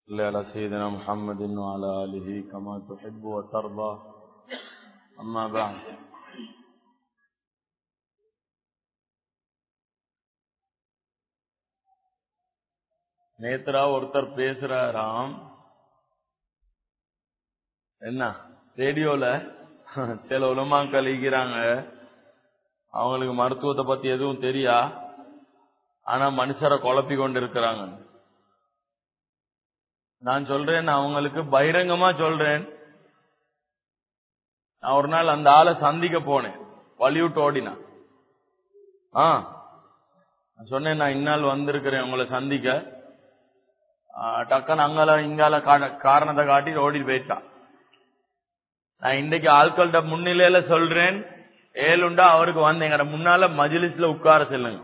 صل على سيدنا محمد وعلى آله كما تحب وترضى أما بعد நேத்ரா ஒருத்தர் பேசுறாராம் என்ன ரேடியோல சில உலமா கழிக்கிறாங்க அவங்களுக்கு மருத்துவத்தை பத்தி எதுவும் தெரியா ஆனா மனுஷரை குழப்பி கொண்டு இருக்கிறாங்க நான் சொல்றேன் நான் அவங்களுக்கு பகிரங்கமா சொல்றேன் நான் ஒரு நாள் அந்த ஆளை சந்திக்க போனேன் வலியுட்டு ஓடினான் ஆ நான் சொன்னேன் நான் இந்நாள் வந்திருக்கிறேன் உங்களை சந்திக்க டக்குன்னு அங்கால இங்கால காரணத்தை காட்டி ஓடி போயிட்டான் நான் இன்றைக்கு ஆட்கள்கிட்ட முன்னிலையில சொல்றேன் ஏழுண்டா அவருக்கு வந்து எங்கட முன்னால மஜிலிஸ்ல உட்கார செல்லுங்க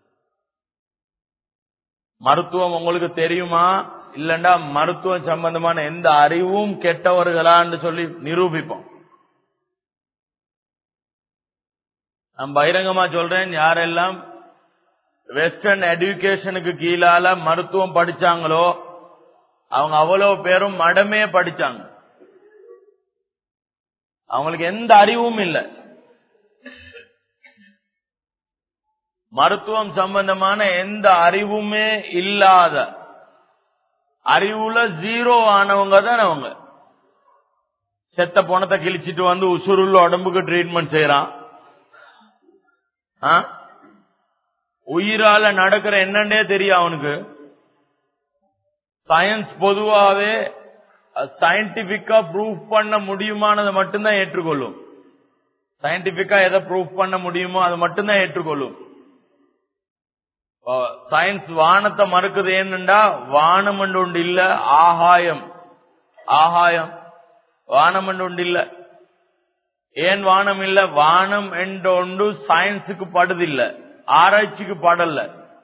மருத்துவம் உங்களுக்கு தெரியுமா இல்லண்டா மருத்துவம் சம்பந்தமான எந்த அறிவும் கெட்டவர்களான்னு சொல்லி நிரூபிப்போம் நான் பகிரங்கமா சொல்றேன் யாரெல்லாம் வெஸ்டர்ன் எஜுகேஷனுக்கு கீழால மருத்துவம் படிச்சாங்களோ அவங்க அவ்வளவு பேரும் மடமே படிச்சாங்க அவங்களுக்கு எந்த அறிவும் இல்லை மருத்துவம் சம்பந்தமான எந்த அறிவுமே இல்லாத அறிவுல ஜீரோ ஆனவங்க தான் அவங்க செத்த பணத்தை கிழிச்சிட்டு வந்து உசுருள்ள உடம்புக்கு ட்ரீட்மெண்ட் செய்யறான் உயிரால நடக்கிற என்னன்னே தெரியும் அவனுக்கு சயின்ஸ் பொதுவாவே சயின்டிபிக்கா ப்ரூஃப் பண்ண முடியுமானதை மட்டும்தான் ஏற்றுக்கொள்ளும் சயின்டிபிக்கா எதை ப்ரூஃப் பண்ண முடியுமோ அதை மட்டும்தான் ஏற்றுக்கொள்ளும் சயின்ஸ் வானத்தை மறுக்குது ஏன்னுண்டா வானம் ஒன்று இல்ல ஆகாயம் ஆகாயம் வானம் ஒன்று இல்ல ஏன் வானம் இல்ல வானம் ஒன்று சயின்ஸுக்கு படுதில்ல ஆராய்ச்சிக்கு படல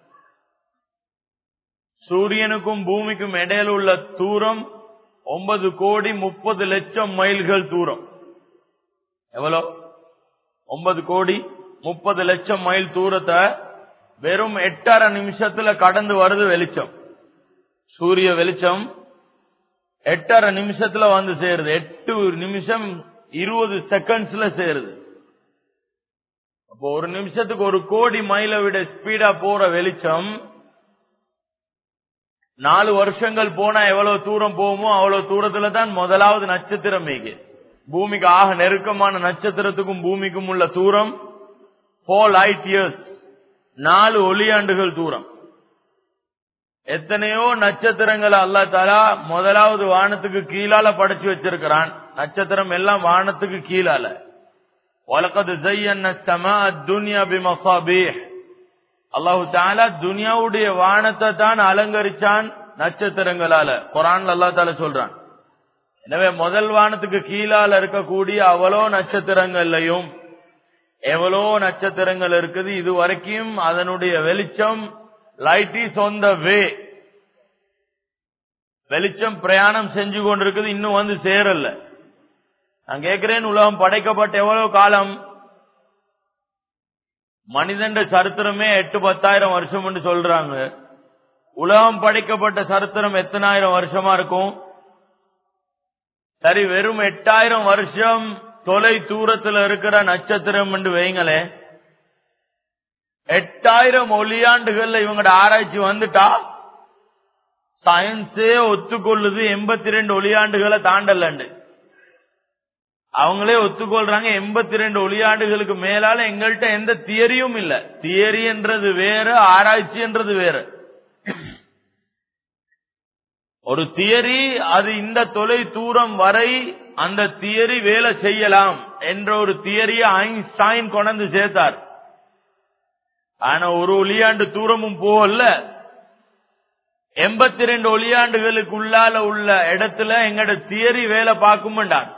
சூரியனுக்கும் பூமிக்கும் இடையில உள்ள தூரம் ஒன்பது கோடி முப்பது லட்சம் மைல்கள் தூரம் எவ்வளோ ஒன்பது கோடி முப்பது லட்சம் மைல் தூரத்தை வெறும் எட்டரை நிமிஷத்துல கடந்து வருது வெளிச்சம் சூரிய வெளிச்சம் எட்டரை நிமிஷத்துல வந்து சேருது எட்டு நிமிஷம் இருபது செகண்ட்ஸ்ல சேருது அப்போ ஒரு நிமிஷத்துக்கு ஒரு கோடி மைலை விட ஸ்பீடா போற வெளிச்சம் நாலு வருஷங்கள் போனா எவ்வளவு தூரம் போகுமோ அவ்வளவு தூரத்துல தான் முதலாவது நட்சத்திரம் மேகு பூமிக்கு ஆக நெருக்கமான நட்சத்திரத்துக்கும் பூமிக்கும் உள்ள தூரம் போர் லைட் இயர்ஸ் நாலு ஒளியாண்டுகள் தூரம் எத்தனையோ நட்சத்திரங்களை அல்லா தாலா முதலாவது வானத்துக்கு கீழால படைச்சு வச்சிருக்கிறான் நட்சத்திரம் எல்லாம் வானத்துக்கு கீழால வழக்கது துன்யா பிமசாபீஹ் அல்லாஹு தாலா துனியாவுடைய வானத்தை தான் அலங்கரிச்சான் நட்சத்திரங்களால குரான் அல்லா தால சொல்றான் எனவே முதல் வானத்துக்கு கீழால இருக்கக்கூடிய அவ்வளோ நட்சத்திரங்கள்லையும் எவ்வளோ நட்சத்திரங்கள் இருக்குது இது வரைக்கும் அதனுடைய வெளிச்சம் light is on the way வெளிச்சம் பிரயாணம் செஞ்சு கொண்டிருக்குது இன்னும் வந்து சேரல நான் கேட்கிறேன் உலகம் படைக்கப்பட்ட எவ்வளவு காலம் மனிதன் சரித்திரமே எட்டு பத்தாயிரம் வருஷம் சொல்றாங்க உலகம் படைக்கப்பட்ட சரித்திரம் எத்தனாயிரம் வருஷமா இருக்கும் சரி வெறும் எட்டாயிரம் வருஷம் தொலை தூரத்தில் இருக்கிற நட்சத்திரம் என்று வைங்களே எட்டாயிரம் ஒளியாண்டுகள்ல இவங்களோட ஆராய்ச்சி வந்துட்டா சயின்ஸே ஒத்துக்கொள்ளுது எண்பத்தி ரெண்டு ஒளியாண்டுகளை தாண்டலண்டு அவங்களே ஒத்துக்கொள்றாங்க எண்பத்தி ரெண்டு ஒளியாண்டுகளுக்கு மேலால எங்கள்கிட்ட எந்த தியரியும் இல்ல தியரி என்றது வேற ஆராய்ச்சி என்றது வேற ஒரு தியரி அது இந்த தொலை தூரம் வரை அந்த தியரி வேலை செய்யலாம் என்ற ஒரு தியரியை ஐன்ஸ்டைன் கொண்டு சேர்த்தார் ஆனா ஒரு ஒளியாண்டு தூரமும் போகல எண்பத்தி ரெண்டு ஒளியாண்டுகளுக்கு உள்ளால உள்ள இடத்துல எங்கட தியரி வேலை பார்க்கும்டான்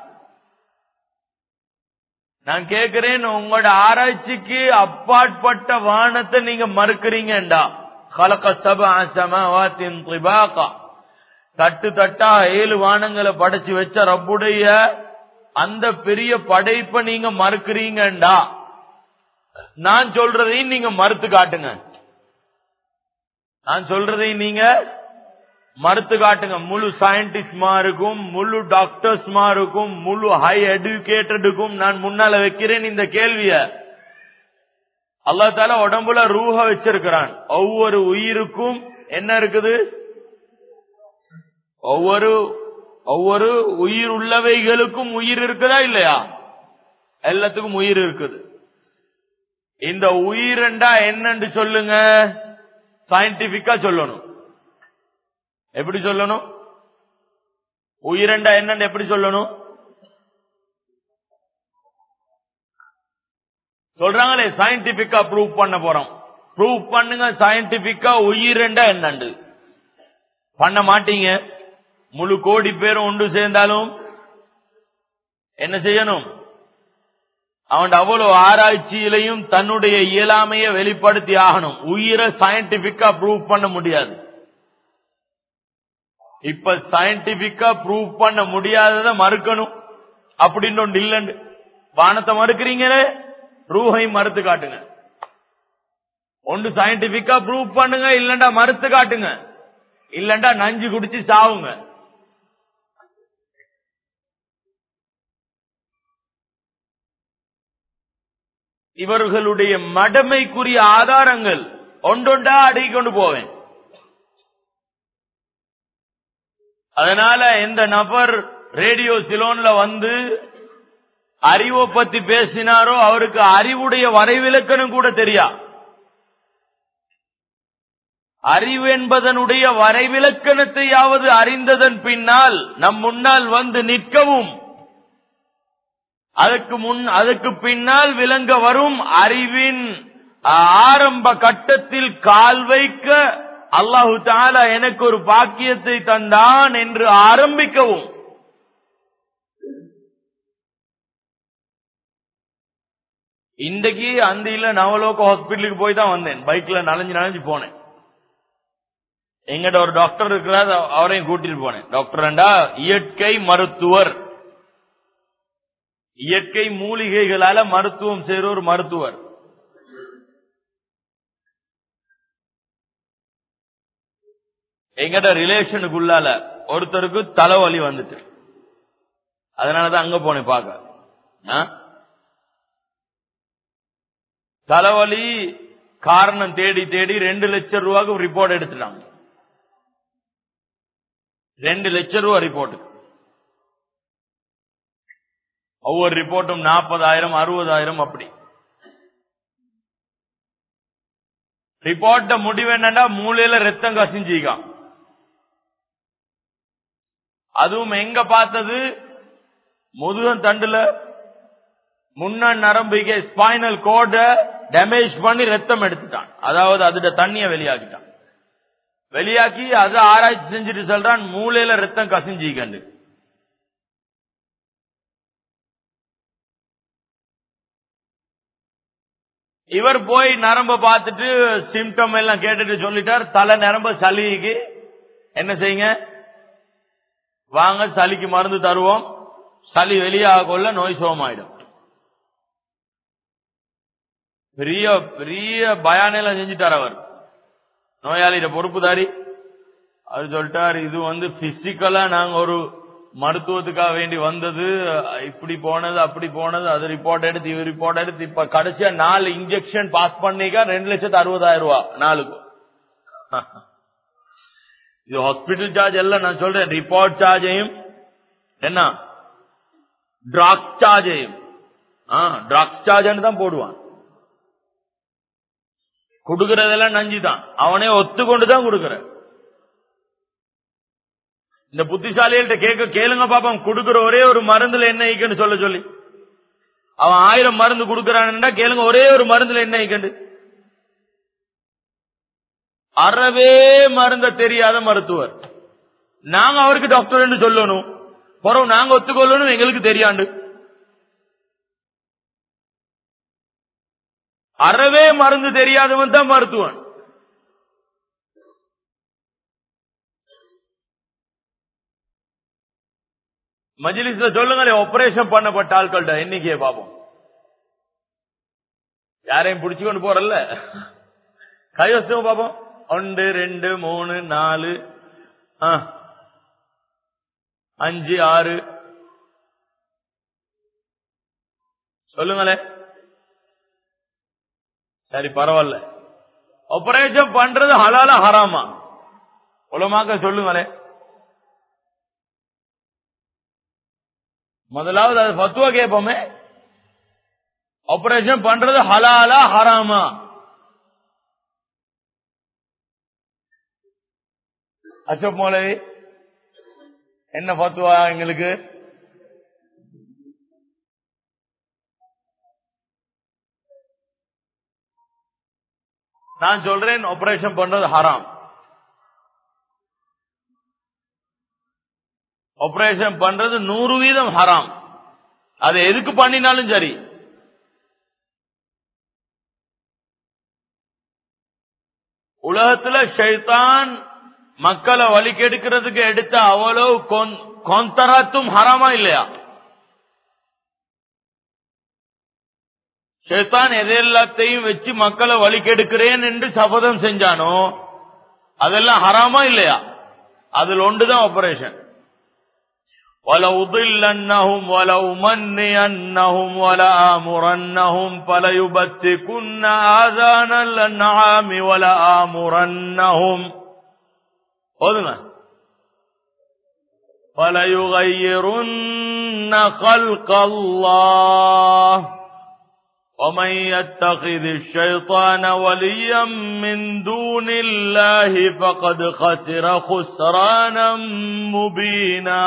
நான் கேட்கிறேன் உங்களோட ஆராய்ச்சிக்கு அப்பாற்பட்ட வானத்தை நீங்க மறுக்கிறீங்கடா கலக்க சபாத்தின் தட்டு தட்டா ஏழு வானங்களை படைச்சு வச்ச ரப்புடைய அந்த பெரிய படைப்பை நீங்க மறுக்கிறீங்கடா நான் சொல்றதையும் நீங்க மறுத்து காட்டுங்க நான் சொல்றதையும் நீங்க மறுத்து காட்டுங்க முழு சயின்டிஸ்ட்மாருக்கும் முழு டாக்டர்ஸ்மாருக்கும் முழு ஹை எடுக்கேட்டடுக்கும் நான் முன்னால வைக்கிறேன் இந்த கேள்விய அல்லா தால உடம்புல ரூஹ வச்சிருக்கிறான் ஒவ்வொரு உயிருக்கும் என்ன இருக்குது ஒவ்வொரு ஒவ்வொரு உயிர் உள்ளவைகளுக்கும் உயிர் இருக்குதா இல்லையா எல்லாத்துக்கும் உயிர் இருக்குது இந்த உயிரண்டா என்னன்னு சொல்லுங்க சயின்டிபிக்கா சொல்லணும் எப்படி சொல்லணும் உயிரண்டா என்னன்னு எப்படி சொல்லணும் சொல்றாங்களே சயின்டிபிக்கா ப்ரூவ் பண்ண போறோம் ப்ரூவ் பண்ணுங்க சயின்டிபிக்கா உயிரண்டா என்னண்டு பண்ண மாட்டீங்க முழு கோடி பேரும் ஒன்று சேர்ந்தாலும் என்ன செய்யணும் அவன் அவ்வளவு ஆராய்ச்சியிலையும் தன்னுடைய இயலாமையை வெளிப்படுத்தி ஆகணும் உயிரை சயின்டிபிக்கா ப்ரூவ் பண்ண முடியாது இப்ப சயின்டிபிக்கா ப்ரூவ் பண்ண முடியாததை மறுக்கணும் அப்படின்னு ஒன்று இல்லைன்னு வானத்தை மறுக்கிறீங்களே ரூஹை மறுத்து காட்டுங்க ஒன்று சயின்டிபிக்கா ப்ரூவ் பண்ணுங்க இல்லண்டா மறுத்து காட்டுங்க இல்லண்டா நஞ்சு குடிச்சு சாவுங்க இவர்களுடைய மடமைக்குரிய ஆதாரங்கள் ஒன்றொண்டா அடங்கி கொண்டு போவேன் அதனால எந்த நபர் ரேடியோ சிலோன்ல வந்து அறிவை பத்தி பேசினாரோ அவருக்கு அறிவுடைய வரைவிலக்கணம் கூட தெரியா அறிவு என்பதனுடைய வரைவிலக்கணத்தையாவது அறிந்ததன் பின்னால் நம் முன்னால் வந்து நிற்கவும் அதற்கு முன் அதற்கு பின்னால் விளங்க வரும் அறிவின் ஆரம்ப கட்டத்தில் கால் வைக்க அல்லாஹு தாலா எனக்கு ஒரு பாக்கியத்தை தந்தான் என்று ஆரம்பிக்கவும் இன்றைக்கு அந்தியில நவலோக ஹாஸ்பிட்டலுக்கு போய் தான் வந்தேன் பைக்ல நனைஞ்சு நனைஞ்சு போனேன் எங்கிட்ட ஒரு டாக்டர் இருக்கிறார் அவரையும் கூட்டிட்டு போனேன் டாக்டர்ண்டா இயற்கை மருத்துவர் இயற்கை மூலிகைகளால மருத்துவம் செய்யற ஒரு மருத்துவர் எங்கிட்ட ரிலேஷனுக்குள்ளால ஒருத்தருக்கு தலைவலி வந்துட்டு அதனாலதான் அங்க போனேன் பார்க்க தலைவலி காரணம் தேடி தேடி ரெண்டு லட்சம் ரூபாய்க்கு ரிப்போர்ட் எடுத்துட்டாங்க ரெண்டு லட்சம் ரூபாய் ரிப்போர்ட் ஒவ்வொரு ரிப்போர்ட்டும் நாற்பதாயிரம் அறுபதாயிரம் அப்படி ரிப்போர்ட்ட முடிவு என்னன்னா மூளையில ரத்தம் கசிஞ்சிக்கான் அதுவும் எங்க பார்த்தது முதுகன் தண்டுல முன்ன நரம்பிக்கை ஸ்பைனல் கோட டேமேஜ் பண்ணி ரத்தம் எடுத்துட்டான் அதாவது அதுட தண்ணிய வெளியாக்கிட்டான் வெளியாக்கி அதை ஆராய்ச்சி செஞ்சுட்டு சொல்றான் மூளையில ரத்தம் கசிஞ்சிக்கண்டு இவர் போய் நரம்ப பார்த்துட்டு சிம்டம் எல்லாம் கேட்டுட்டு சொல்லிட்டார் தலை நரம்ப சளிக்கு என்ன செய்யுங்க வாங்க சளிக்கு மருந்து தருவோம் சளி வெளியாக கொள்ள நோய் சோமாயிடும் பெரிய பெரிய பயானெல்லாம் செஞ்சுட்டார் அவர் நோயாளியிட பொறுப்புதாரி அவர் சொல்லிட்டார் இது வந்து பிசிக்கலா நாங்க ஒரு மருத்துவத்துக்காக வேண்டி வந்தது இப்படி போனது அப்படி போனது அது ரிப்போர்ட் எடுத்து இது ரிப்போர்ட் எடுத்து இப்ப கடைசியா நாலு இன்ஜெக்ஷன் பாஸ் பண்ணிக்கா ரெண்டு லட்சத்து அறுபதாயிரம் ரூபாய் நாளுக்கு இது ஹாஸ்பிட்டல் சார்ஜ் எல்லாம் நான் சொல்றேன் ரிப்போர்ட் சார்ஜையும் என்ன ட்ராக்ஸ் சார்ஜையும் ட்ராக்ஸ் சார்ஜ் தான் போடுவான் கொடுக்கறதெல்லாம் நஞ்சு தான் அவனே ஒத்துக்கொண்டு தான் கொடுக்கற இந்த புத்திசாலிகள்ட்ட கேட்க கேளுங்க பாப்போம் கொடுக்கிற ஒரே ஒரு மருந்துல என்ன ஈக்கன்னு சொல்ல சொல்லி அவன் ஆயிரம் மருந்து கொடுக்கறான்டா கேளுங்க ஒரே ஒரு மருந்துல என்ன ஈக்கண்டு அறவே மருந்த தெரியாத மருத்துவர் நாங்க அவருக்கு டாக்டர் சொல்லணும் பிறகு நாங்க ஒத்துக்கொள்ளணும் எங்களுக்கு தெரியாண்டு அறவே மருந்து தெரியாதவன் தான் மருத்துவன் மஜிலிஸ்ல சொல்லுங்களேன் ஆபரேஷன் பண்ணப்பட்ட ஆட்கள்ட எண்ணிக்கையை பார்ப்போம் யாரையும் பிடிச்சு கொண்டு போறல்ல கைவசம் பார்ப்போம் ஒன்று ரெண்டு மூணு நாலு ஆ. அஞ்சு ஆறு சொல்லுங்களே சரி பரவாயில்ல ஆபரேஷன் பண்றது ஹலாலா ஹராமா உலமாக்க சொல்லுங்களே முதலாவது அது பத்துவா கேட்போமே ஆபரேஷன் பண்றது ஹலாலா ஹராமா அசோக் மௌலவி என்ன பத்துவா எங்களுக்கு நான் சொல்றேன் ஆபரேஷன் பண்றது ஹராம் ஆபரேஷன் பண்றது நூறு வீதம் ஹராம் அது எதுக்கு பண்ணினாலும் சரி உலகத்துல ஷைத்தான் மக்களை வலிக்கெடுக்கிறதுக்கு எடுத்த அவ்வளவு கொந்தராத்தும் ஹராமா இல்லையா ஷைத்தான் எதெல்லாத்தையும் வச்சு மக்களை வலிக்கெடுக்கிறேன் என்று சபதம் செஞ்சானோ அதெல்லாம் ஹராமா இல்லையா அதில் ஒன்றுதான் ஆபரேஷன் وَلَأُضِلَّنَّهُمْ وَلَأُمَنِّيَنَّهُمْ وَلَآمُرَنَّهُمْ فَلَيُبَتِّكُنَّ آذَانَ الْأَنْعَامِ وَلَآمُرَنَّهُمْ ஓதுங்க فَلَيُغَيِّرُنَّ خَلْقَ اللَّهِ ومن يتخذ الشيطان وليا من دون الله فقد خسر خسرانا مبينا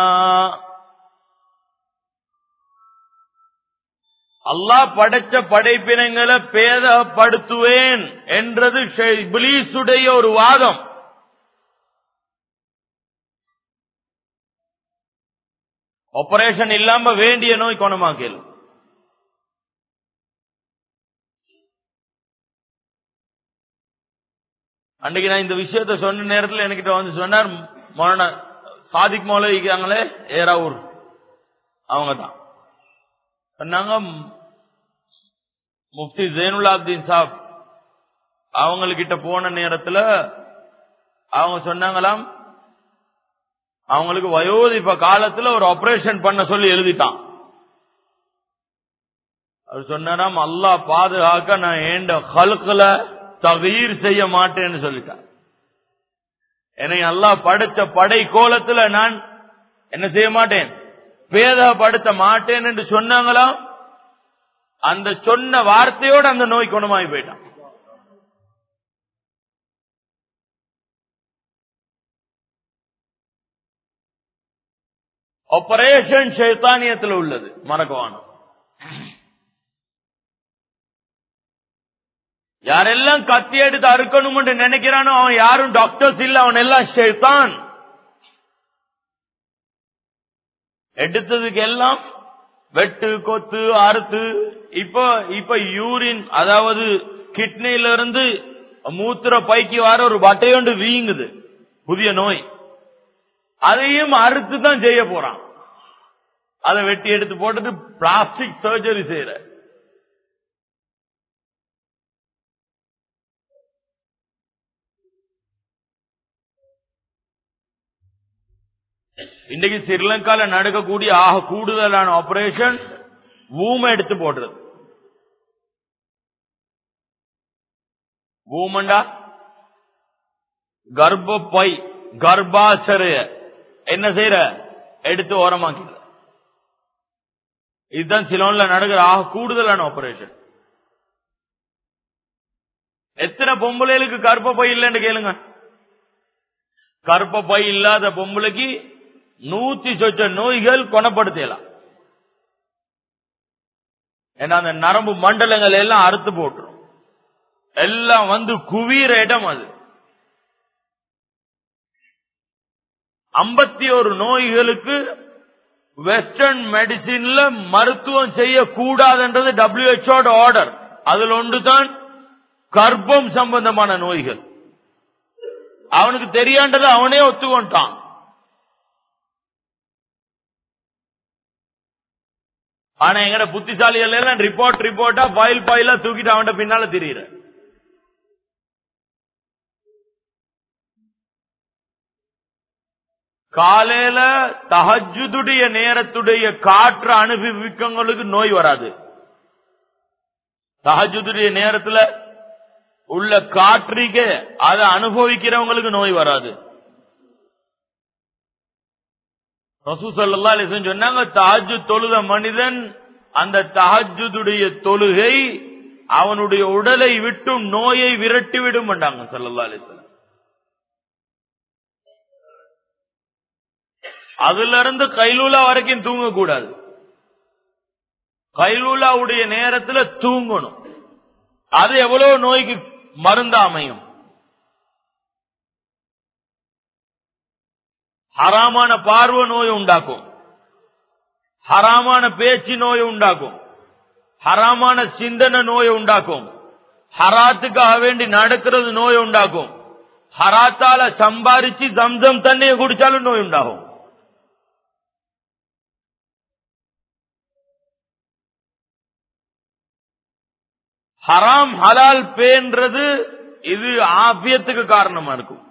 அல்லாஹ் படைச்ச படைப்பினங்களை பேதப்படுத்துவேன் என்றது இபிலீசுடைய ஒரு வாதம் ஆபரேஷன் இல்லாம வேண்டிய நோய் குணமாக்கல அன்னைக்கு நான் இந்த விஷயத்த சொன்ன நேரத்தில் என்கிட்ட வந்து சொன்னார் மரண சாதிக் மௌலவிக்காங்களே ஏராவூர் அவங்க தான் சொன்னாங்க முஃப்தி ஜெயினுல்லாப்தீன் சாப் அவங்கக்கிட்ட போன நேரத்துல அவங்க சொன்னாங்களாம் அவங்களுக்கு வயோதிப்ப காலத்துல ஒரு ஆபரேஷன் பண்ண சொல்லி எழுதிட்டான் அவர் சொன்னாராம் அல்லாஹ் பாதுகாக்க நான் ஏண்ட ஹல்குல தகீர் செய்ய மாட்டேன்னு சொல்லிட்டார் என்னை அல்லாஹ் படைச்ச படை கோலத்துல நான் என்ன செய்ய மாட்டேன் பேதப்படுத்த மாட்டேன் என்று சொன்னாங்களாம் அந்த சொன்ன வார்த்தையோடு அந்த நோய் குணமாகி போயிட்டான் ஆபரேஷன் சைத்தானியத்தில் உள்ளது மறக்கவானம் யாரெல்லாம் கத்தி எடுத்து அறுக்கணும் என்று நினைக்கிறானோ அவன் யாரும் டாக்டர்ஸ் இல்ல அவன் எல்லாம் ஷேத்தான் எடுத்ததுக்கு எல்லாம் வெட்டு கொத்து அறுத்து இப்ப இப்ப யூரின் அதாவது கிட்னில இருந்து மூத்திர பைக்கு வர ஒரு வட்டையொண்டு வீங்குது புதிய நோய் அதையும் அறுத்து தான் செய்ய போறான் அதை வெட்டி எடுத்து போட்டுட்டு பிளாஸ்டிக் சர்ஜரி செய்யற இன்றைக்கு ஸ்ரீலங்கால நடக்கக்கூடிய ஆக கூடுதலான ஆபரேஷன் வூம எடுத்து போடுறது வூமண்டா கர்ப்பப்பை கர்ப்பாசரைய என்ன செய்யற எடுத்து ஓரமாக்கிற இதுதான் சிலோன்ல நடக்கிற ஆக கூடுதலான ஆபரேஷன் எத்தனை பொம்பளைகளுக்கு கர்ப்பப்பை இல்லைன்னு கேளுங்க கர்ப்பப்பை இல்லாத பொம்பளைக்கு நூத்தி சொச்ச நோய்கள் குணப்படுத்தலாம் ஏன்னா அந்த நரம்பு மண்டலங்கள் எல்லாம் அறுத்து போட்டுரும் எல்லாம் வந்து குவீர இடம் அது ஐம்பத்தி ஒரு நோய்களுக்கு வெஸ்டர்ன் மெடிசின்ல மருத்துவம் செய்யக்கூடாதுன்றது டபிள்யூஹெச்ஓட ஆர்டர் அதுல ஒன்றுதான் கர்ப்பம் சம்பந்தமான நோய்கள் அவனுக்கு தெரியாண்டதை அவனே ஒத்துக்கொண்டான் ஆனா எங்கட புத்திசாலிகள் எல்லாம் ரிப்போர்ட் ரிப்போர்ட்டா ஃபைல் ஃபைலா தூக்கிட்டு அவன் பின்னால தெரியுற காலையில தஹஜுடைய நேரத்துடைய காற்று அனுபவிக்கவங்களுக்கு நோய் வராது தஹஜுடைய நேரத்துல உள்ள காற்றிக்கு அதை அனுபவிக்கிறவங்களுக்கு நோய் வராது ரசூ சல்லா அலிஸ்லாம் சொன்னாங்க தஹஜு தொழுத மனிதன் அந்த தஹஜுடைய தொழுகை அவனுடைய உடலை விட்டு நோயை விரட்டிவிடும் பண்ணாங்க சல்லா அலிஸ்லாம் அதுல இருந்து கைலூலா வரைக்கும் தூங்கக்கூடாது கைலூலாவுடைய நேரத்துல தூங்கணும் அது எவ்வளவு நோய்க்கு மருந்து அமையும் ஹராமான பார்வை நோயை உண்டாக்கும் ஹராமான பேச்சு நோயை உண்டாக்கும் ஹராமான சிந்தனை நோயை உண்டாக்கும் ஹராத்துக்காக வேண்டி நடக்கிறது நோயை உண்டாக்கும் ஹராத்தால சம்பாரிச்சு தம்சம் தண்ணியை குடிச்சாலும் நோய் உண்டாகும் ஹராம் ஹலால் பேன்றது இது ஆபியத்துக்கு காரணமா இருக்கும்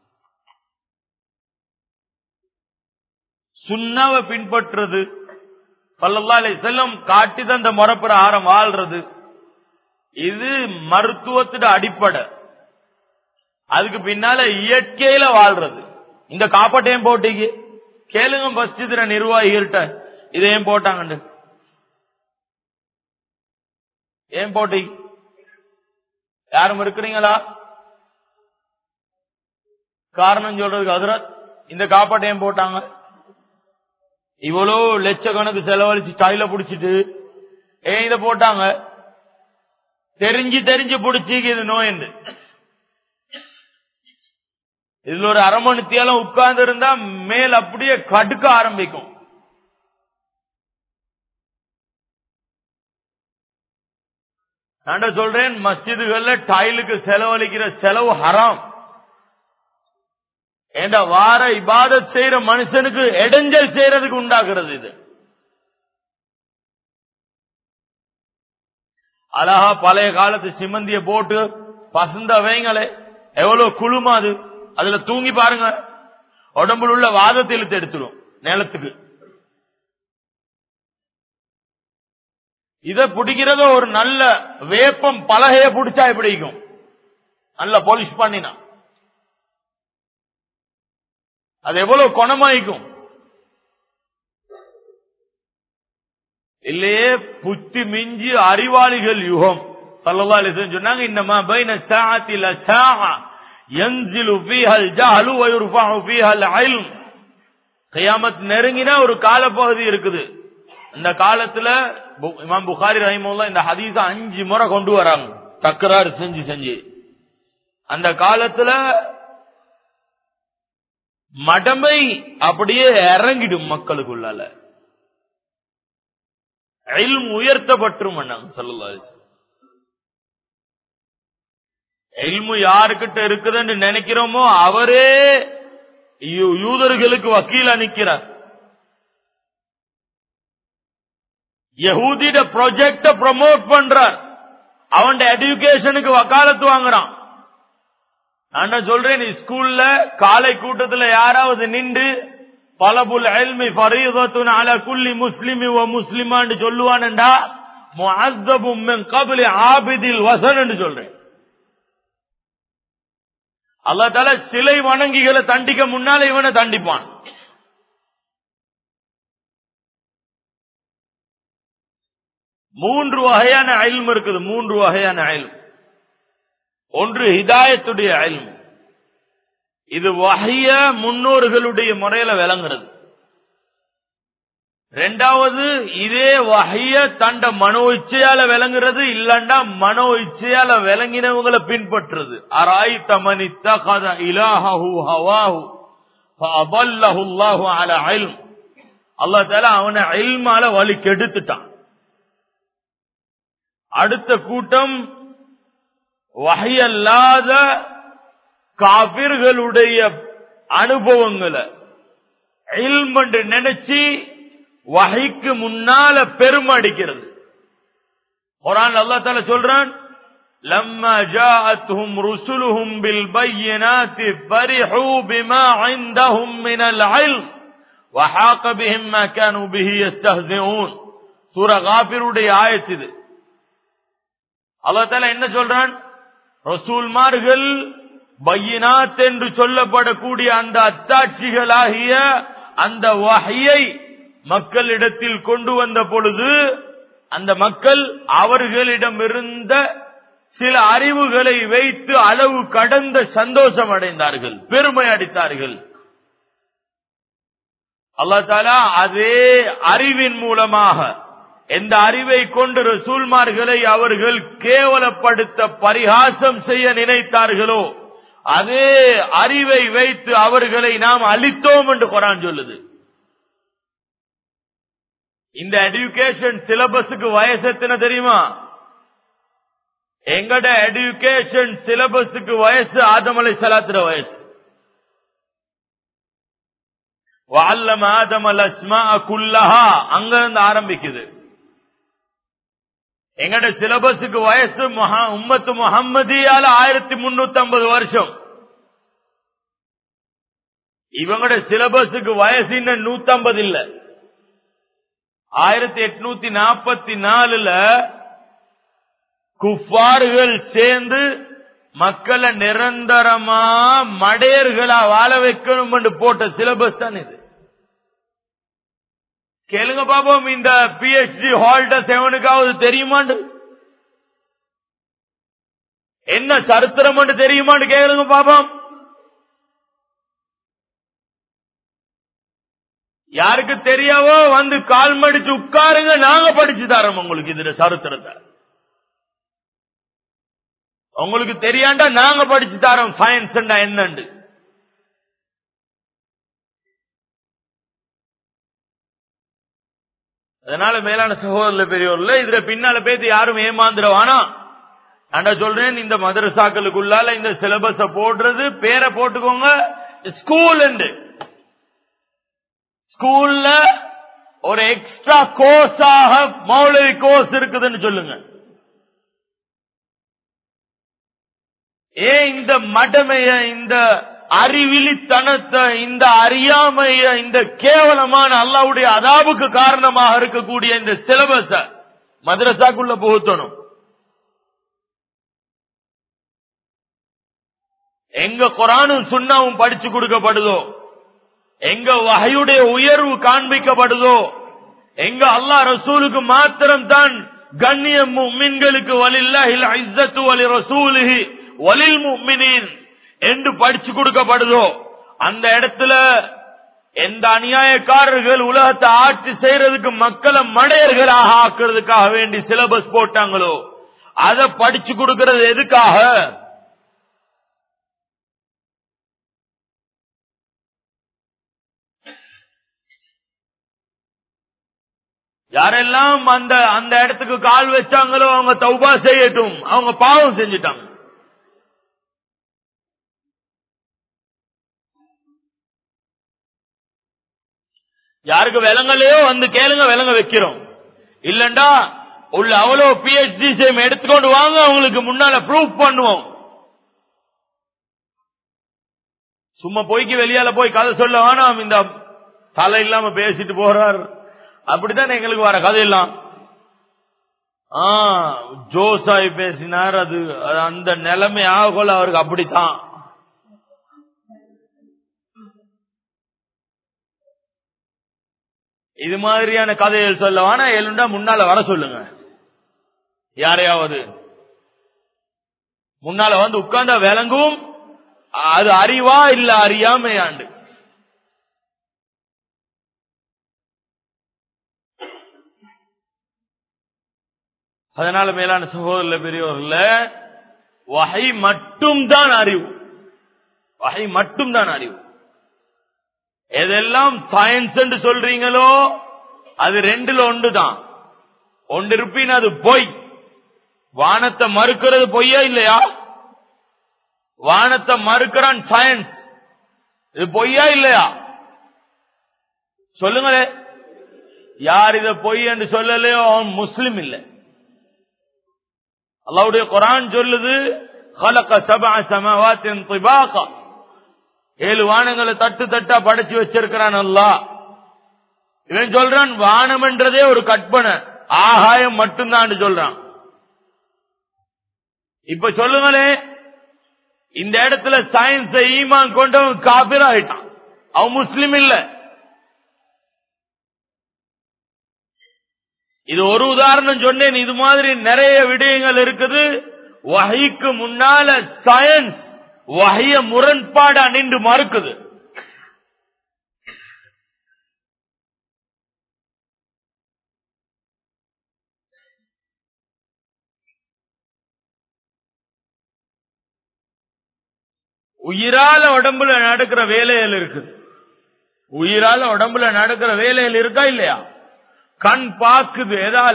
சுண்ணாவை பின்பற்றுறது பல்லல்லாலை செல்லம் காட்டி தந்த முறப்பிரகாரம் வாழ்றது இது மருத்துவத்திட அடிப்படை அதுக்கு பின்னால இயற்கையில வாழ்றது இந்த காப்பாட்டையும் போட்டீங்க கேளுங்க பஸ்திர நிர்வாகிகள்கிட்ட இதை ஏன் போட்டாங்கன்னு ஏன் போட்டி யாரும் இருக்கிறீங்களா காரணம் சொல்றதுக்கு அதிரத் இந்த காப்பாட்டை ஏன் போட்டாங்க இவ்வளோ லட்சக்கணக்கு செலவழிச்சு கையில புடிச்சிட்டு ஏன் இத போட்டாங்க தெரிஞ்சு தெரிஞ்சு புடிச்சு இது நோய் இதுல ஒரு அரை மணித்தியாலும் உட்கார்ந்து இருந்தா மேல் அப்படியே கடுக்க ஆரம்பிக்கும் நான் சொல்றேன் மஸ்ஜிதுகள்ல டைலுக்கு செலவழிக்கிற செலவு ஹராம் என்ற வார இபாதத் செய்யற மனுஷனுக்கு இடைஞ்சல் செய்யறதுக்கு உண்டாக்குறது இது அழகா பழைய காலத்து சிமந்திய போட்டு பசந்த வைங்களே எவ்வளவு குழுமா அது அதுல தூங்கி பாருங்க உடம்புல உள்ள வாதத்தை இழுத்து எடுத்துடும் நிலத்துக்கு இத பிடிக்கிறதோ ஒரு நல்ல வேப்பம் பலகைய பிடிச்சா பிடிக்கும் நல்ல பாலிஷ் பண்ணினா அது எவ்வளவு குணமாயிக்கும் இல்லையே புத்தி மிஞ்சி அறிவாளிகள் யுகம் சல்லா அலிசன் சொன்னாங்க இன்னமா பைன சாத்தில சாஹா யன்சிலு ஃபீஹல் ஜஹலு வ யுர்ஃபஉ ஃபீஹல் இல்ம் கியாமத் நெருங்கினா ஒரு காலப்பகுதி இருக்குது இந்த காலத்துல பு- இமாம் புகாரி ரஹிமுல்லா இந்த ஹதீஸ அஞ்சு முறை கொண்டு வராங்க தக்கராறு செஞ்சு செஞ்சு அந்த காலத்துல மடமை அப்படியே இறங்கிடும் மக்களுக்குள்ளால இல்ம் உயர்த்தப்பட்டுரும் சொல்லலாம் இல்மு யாருக்கிட்ட இருக்குதுன்னு நினைக்கிறோமோ அவரே யூ- யூதர்களுக்கு வக்கீலா நிக்கிறார் யஹூதிட ப்ராஜெக்ட ப்ரமோட் பண்றார் அவன் எஜுகேஷனுக்கு வக்காலத்து வாங்குறான் நான் சொல்றேன் ஸ்கூல்ல காலை கூட்டத்துல யாராவது நின்று பலபுல் எல்மி ஃபரீதத்துன் அல குல்லி முஸ்லிமி வ முஸ்லிமான்னு சொல்லுவான்டா முஅஸ்ஸபும் மின் கப்லி ஆபிதில் வசன் சொல்றேன் அல்லாஹ் தஆலா சிலை வணங்கிகளை தண்டிக்க முன்னால இவனை தண்டிப்பான் மூன்று வகையான அயல்ம் இருக்குது மூன்று வகையான அயல்ம் ஒன்று ஹிதாயத்துடைய அயல்ம் இது வகைய முன்னோர்களுடைய முறையில விளங்குறது ரெண்டாவது இதே வகைய தண்ட மனோ இச்சையால விளங்குறது இல்லண்டா மனோ இச்சையால விளங்கினவங்களை பின்பற்றுறது அராய் தமனி தகத இலாஹு ஹவாஹு فأضله الله على علم அல்லாஹ் தஆலா அவனை இல்மால வழி கெடுத்துட்டான் அடுத்த கூட்டம் வகையல்லாத காபிர்களுடைய அனுபவங்களை இல்ம் என்று நினைச்சு வகைக்கு முன்னால பெருமை அடிக்கிறது குரான் அல்லா தால சொல்றான் لما جاءتهم رسلهم بالبينات فرحوا بما عندهم من العلم وحاق بهم ما كانوا به يستهزئون சூர காபிருடைய ஆயத்து இது அல்லா தால என்ன சொல்றான் ரசூல்மார்கள் பையினாத் என்று சொல்லப்படக்கூடிய அந்த அத்தாட்சிகளாகிய அந்த வகையை மக்களிடத்தில் கொண்டு வந்த பொழுது அந்த மக்கள் அவர்களிடமிருந்த சில அறிவுகளை வைத்து அளவு கடந்த சந்தோஷம் அடைந்தார்கள் பெருமை அடித்தார்கள் அல்லா தாலா அதே அறிவின் மூலமாக எந்த அறிவை கொண்டு ரசூல்மார்களை அவர்கள் கேவலப்படுத்த பரிகாசம் செய்ய நினைத்தார்களோ அதே அறிவை வைத்து அவர்களை நாம் அளித்தோம் என்று குரான் சொல்லுது இந்த எடுகேஷன் சிலபஸுக்கு வயசு எத்தனை தெரியுமா எங்கட எடுகேஷன் சிலபஸுக்கு வயசு ஆதமலை சலாத்துற வயசு வல்லம் ஆதமல் அஸ்மா குல்லஹா அங்கிருந்து ஆரம்பிக்குது எங்கட சிலபஸுக்கு வயசு உம்மத்து முகம்மதியால ஆயிரத்தி முன்னூத்தி ஐம்பது வருஷம் இவங்களோட சிலபஸுக்கு வயசு இன்னும் நூத்தி ஐம்பது இல்ல ஆயிரத்தி எட்நூத்தி நாற்பத்தி நாலுல குஃபார்கள் சேர்ந்து மக்களை நிரந்தரமா மடையர்களா வாழ வைக்கணும் என்று போட்ட சிலபஸ் தான் இது கேளுங்க பாப்போம் இந்த பிஹெச்டி ஹால்டர்ஸ் எவனுக்காவது தெரியுமாண்டு என்ன சரித்திரம் தெரியுமான்னு கேளுங்க பாப்போம் யாருக்கு தெரியாவோ வந்து கால் மடிச்சு உட்காருங்க நாங்க படிச்சு தரோம் உங்களுக்கு இதுல சரித்திரத்தை உங்களுக்கு தெரியாண்டா நாங்க படிச்சு தரோம் சயின்ஸ் என்னண்டு அதனால மேலான சகோதரர்ல பெரியவர்ல இதுல பின்னால பேத்து யாரும் ஏமாந்துடவானா நான் சொல்றேன் இந்த மதரசாக்களுக்குள்ளால இந்த சிலபஸ போடுறது பேரை போட்டுக்கோங்க ஸ்கூல் ஸ்கூல்ல ஒரு எக்ஸ்ட்ரா கோர்ஸாக மௌலவி கோர்ஸ் இருக்குதுன்னு சொல்லுங்க ஏன் இந்த மடமைய இந்த அறிவிலித்தனத்தை இந்த அறியாமைய இந்த கேவலமான அல்லாவுடைய அதாவுக்கு காரணமாக இருக்கக்கூடிய இந்த சிலபஸ மதரசாக்குள்ள புகுத்தணும் எங்க குரானும் சுண்ணாவும் படிச்சு கொடுக்கப்படுதோ எங்க வகையுடைய உயர்வு காண்பிக்கப்படுதோ எங்க அல்லாஹ் ரசூலுக்கு மாத்திரம் தான் கண்ணியம் முக்மின்களுக்கு வலில்லாஹில் இஸ்ஸத்து வலி ரசூலிஹி வலில் முக்மினின் என்று படிச்சு கொடுக்கப்படுதோ அந்த இடத்துல எந்த அநியாயக்காரர்கள் உலகத்தை ஆட்சி செய்யறதுக்கு மக்களை மடையர்களாக ஆக்குறதுக்காக வேண்டி சிலபஸ் போட்டாங்களோ அதை படிச்சு கொடுக்கறது எதுக்காக யாரெல்லாம் அந்த அந்த இடத்துக்கு கால் வச்சாங்களோ அவங்க தௌபா செய்யட்டும் அவங்க பாவம் செஞ்சிட்டாங்க யாருக்கு விலங்கலையோ வந்து கேளுங்க விலங்க வைக்கிறோம் இல்லண்டா உள்ள அவ்வளவு பிஹெச்டி சேம் எடுத்துக்கொண்டு வாங்க அவங்களுக்கு முன்னால ப்ரூவ் பண்ணுவோம் சும்மா போய்க்கு வெளியால போய் கதை சொல்ல வேணாம் இந்த தலை இல்லாம பேசிட்டு போறார் அப்படித்தான் எங்களுக்கு வர கதையெல்லாம் ஆ ஜோசாய் பேசினார் அது அது அந்த நிலைமை ஆகல அவருக்கு அப்படித்தான் இது மாதிரியான கதைகள் சொல்ல வேணா எழுண்டா முன்னால வர சொல்லுங்க யாரையாவது முன்னால வந்து உட்கார்ந்தா விளங்கும் அது அறிவா இல்ல அறியாமையாண்டு அதனால மேலான சகோதரர்ல பெரியவர்கள வகை மட்டும்தான் அறிவு வகை மட்டும்தான் அறிவு எதெல்லாம் சயின்ஸ் என்று சொல்றீங்களோ அது ரெண்டுல ஒன்று தான் ஒன்று இருப்பின் அது பொய் வானத்தை மறுக்கிறது பொய்யா இல்லையா வானத்தை மறுக்கிறான் சயின்ஸ் இது பொய்யா இல்லையா சொல்லுங்களே யார் இத பொய் என்று சொல்லலையோ அவன் முஸ்லிம் இல்லை அல்லாவுடைய குரான் சொல்லுது خلق سبع سماوات طباقا ஏழு வானங்களை தட்டு தட்டா படைச்சு வச்சிருக்கிறான் அல்லாஹ் இவன் சொல்றான் வானம் என்றதே ஒரு கற்பனை ஆகாயம் மட்டும்தான் சொல்றான் இப்ப சொல்லுங்களே இந்த இடத்துல சயின்ஸ் ஈமான் கொண்டவன் காபிர் ஆயிட்டான் அவன் முஸ்லிம் இல்ல இது ஒரு உதாரணம் சொன்னேன் இது மாதிரி நிறைய விடயங்கள் இருக்குது வகைக்கு முன்னால சயின்ஸ் வகைய முரண்பாடா நின்று மறுக்குது உயிரால உடம்புல நடக்கிற வேலைகள் இருக்குது உயிரால உடம்புல நடக்கிற வேலைகள் இருக்கா இல்லையா கண் பாக்குது எதால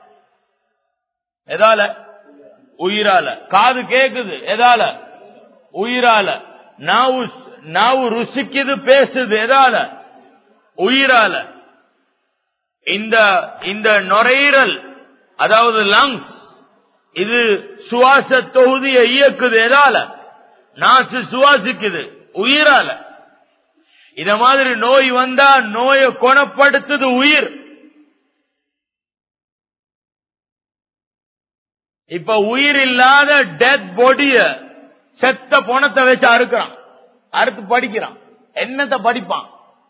எதால உயிரால காது கேக்குது எதால உயிரால நாவு நாவு ருசிக்குது பேசுது எதால உயிரால இந்த இந்த நுரையீரல் அதாவது லங்ஸ் இது சுவாச தொகுதியை இயக்குது எதால நாசு சுவாசிக்குது உயிரால இத மாதிரி நோய் வந்தா நோயை குணப்படுத்துது உயிர் இப்ப உயிர் இல்லாத டெத் பாடிய செத்த பணத்தை வச்சு அறுக்கிறான் அறுத்து படிக்கிறான் என்னத்தை படிப்பான்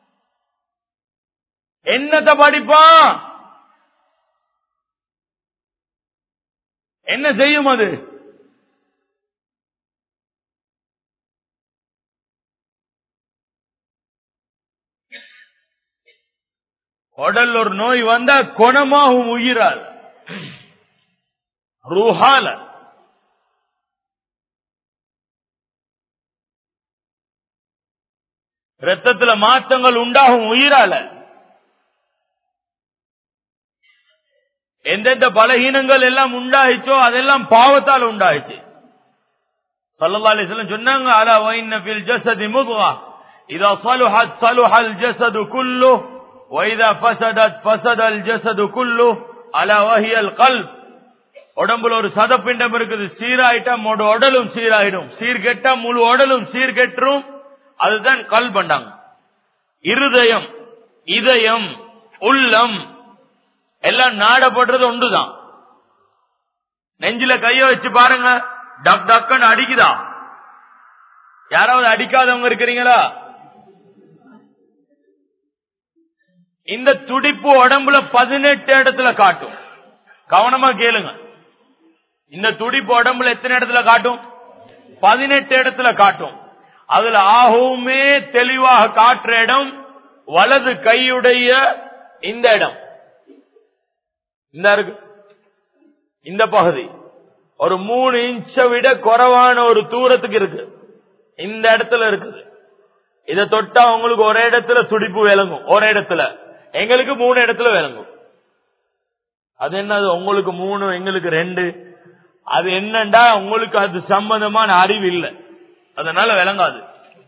என்னத்தை படிப்பான் என்ன செய்யும் அது உடல் ஒரு நோய் வந்தா குணமாகும் உயிரால் ரூஹால ரத்தத்துல மாற்றங்கள் உண்டாகும் உயிரால எந்தெந்த பலகீனங்கள் எல்லாம் உண்டாயிச்சோ அதெல்லாம் பாவத்தால் உண்டாயிச்சு சல்லா அலிஸ்லாம் சொன்னாங்க அலா வைன்ன ஃபில் ஜஸதி முதுவா இதா சலுஹத் சலுஹல் ஜஸது குல்லு வைதா ஃபசதத் ஃபசதல் ஜஸது குல்லு அலா வஹியல் கல்ப் உடம்புல ஒரு சதப்பிண்டம் இருக்குது சீராயிட்டா முழு உடலும் சீராயிடும் சீர்கெட்டா முழு உடலும் சீர்கெற்றும் அதுதான் கல் பண்ணாங்க இருதயம் இதயம் உள்ளம் எல்லாம் நாடப்படுறது ஒன்றுதான் நெஞ்சில கைய வச்சு பாருங்க டக் டக்குன்னு அடிக்குதா யாராவது அடிக்காதவங்க இருக்கிறீங்களா இந்த துடிப்பு உடம்புல பதினெட்டு இடத்துல காட்டும் கவனமா கேளுங்க இந்த துடிப்பு உடம்புல எத்தனை இடத்துல காட்டும் பதினெட்டு இடத்துல காட்டும் அதுல ஆகவுமே தெளிவாக காட்டுற இடம் வலது கையுடைய இந்த இடம் இந்த இருக்கு இந்த பகுதி ஒரு மூணு இன்ச்சை விட குறைவான ஒரு தூரத்துக்கு இருக்கு இந்த இடத்துல இருக்குது இதை தொட்டா உங்களுக்கு ஒரே இடத்துல துடிப்பு விளங்கும் ஒரே இடத்துல எங்களுக்கு மூணு இடத்துல விளங்கும் அது என்னது உங்களுக்கு மூணு எங்களுக்கு ரெண்டு அது என்னண்டா உங்களுக்கு அது சம்பந்தமான அறிவு இல்லை அதனால விளங்காது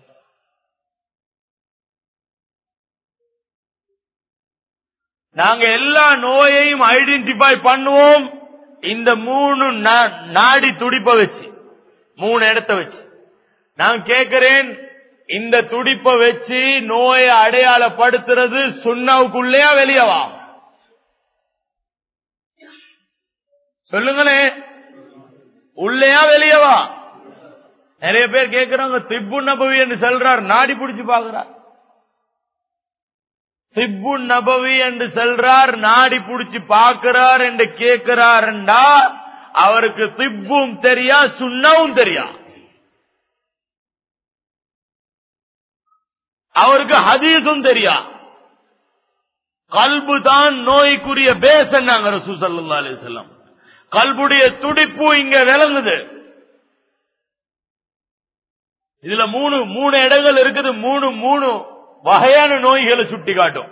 நாங்க எல்லா நோயையும் ஐடென்டிஃபை பண்ணுவோம் இந்த மூணு நாடி துடிப்ப வச்சு மூணு இடத்த வச்சு நான் கேட்கிறேன் இந்த துடிப்ப வச்சு நோயை அடையாளப்படுத்துறது சுண்ணாவுக்குள்ளேயா வெளியவா சொல்லுங்களே உள்ளேயா வெளியவா நிறைய பேர் கேட்கிறாங்க திப்பு நபவி என்று சொல்றார் நாடி பிடிச்சு பாக்குறார் திப்பு நபவி என்று சொல்றார் நாடி பிடிச்சு பாக்குறார் என்று கேட்கிறார்டா அவருக்கு திப்பும் தெரியா சுண்ணவும் தெரியா அவருக்கு ஹதீஸும் தெரியா கல்பு தான் நோய்க்குரிய பேஸ் என்னாங்க ரசூசல்லா அலிசல்லாம் கல்புடைய துடிப்பு இங்க விளங்குது இதுல மூணு மூணு இடங்கள் இருக்குது மூணு மூணு வகையான நோய்களை சுட்டி காட்டும்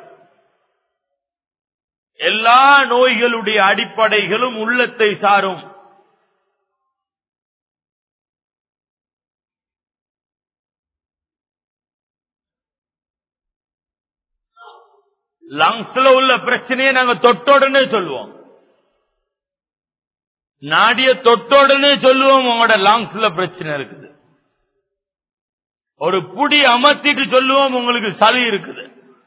எல்லா நோய்களுடைய அடிப்படைகளும் உள்ளத்தை சாரும் லங்ஸ்ல உள்ள பிரச்சனையை நாங்க தொட்டோடனே சொல்லுவோம் நாடிய தொட்டோடனே சொல்லுவோம் உங்களோட லாங்ஸ்ல பிரச்சனை இருக்குது ஒரு புடி அமர்த்திட்டு சொல்லுவோம் உங்களுக்கு சளி இருக்குது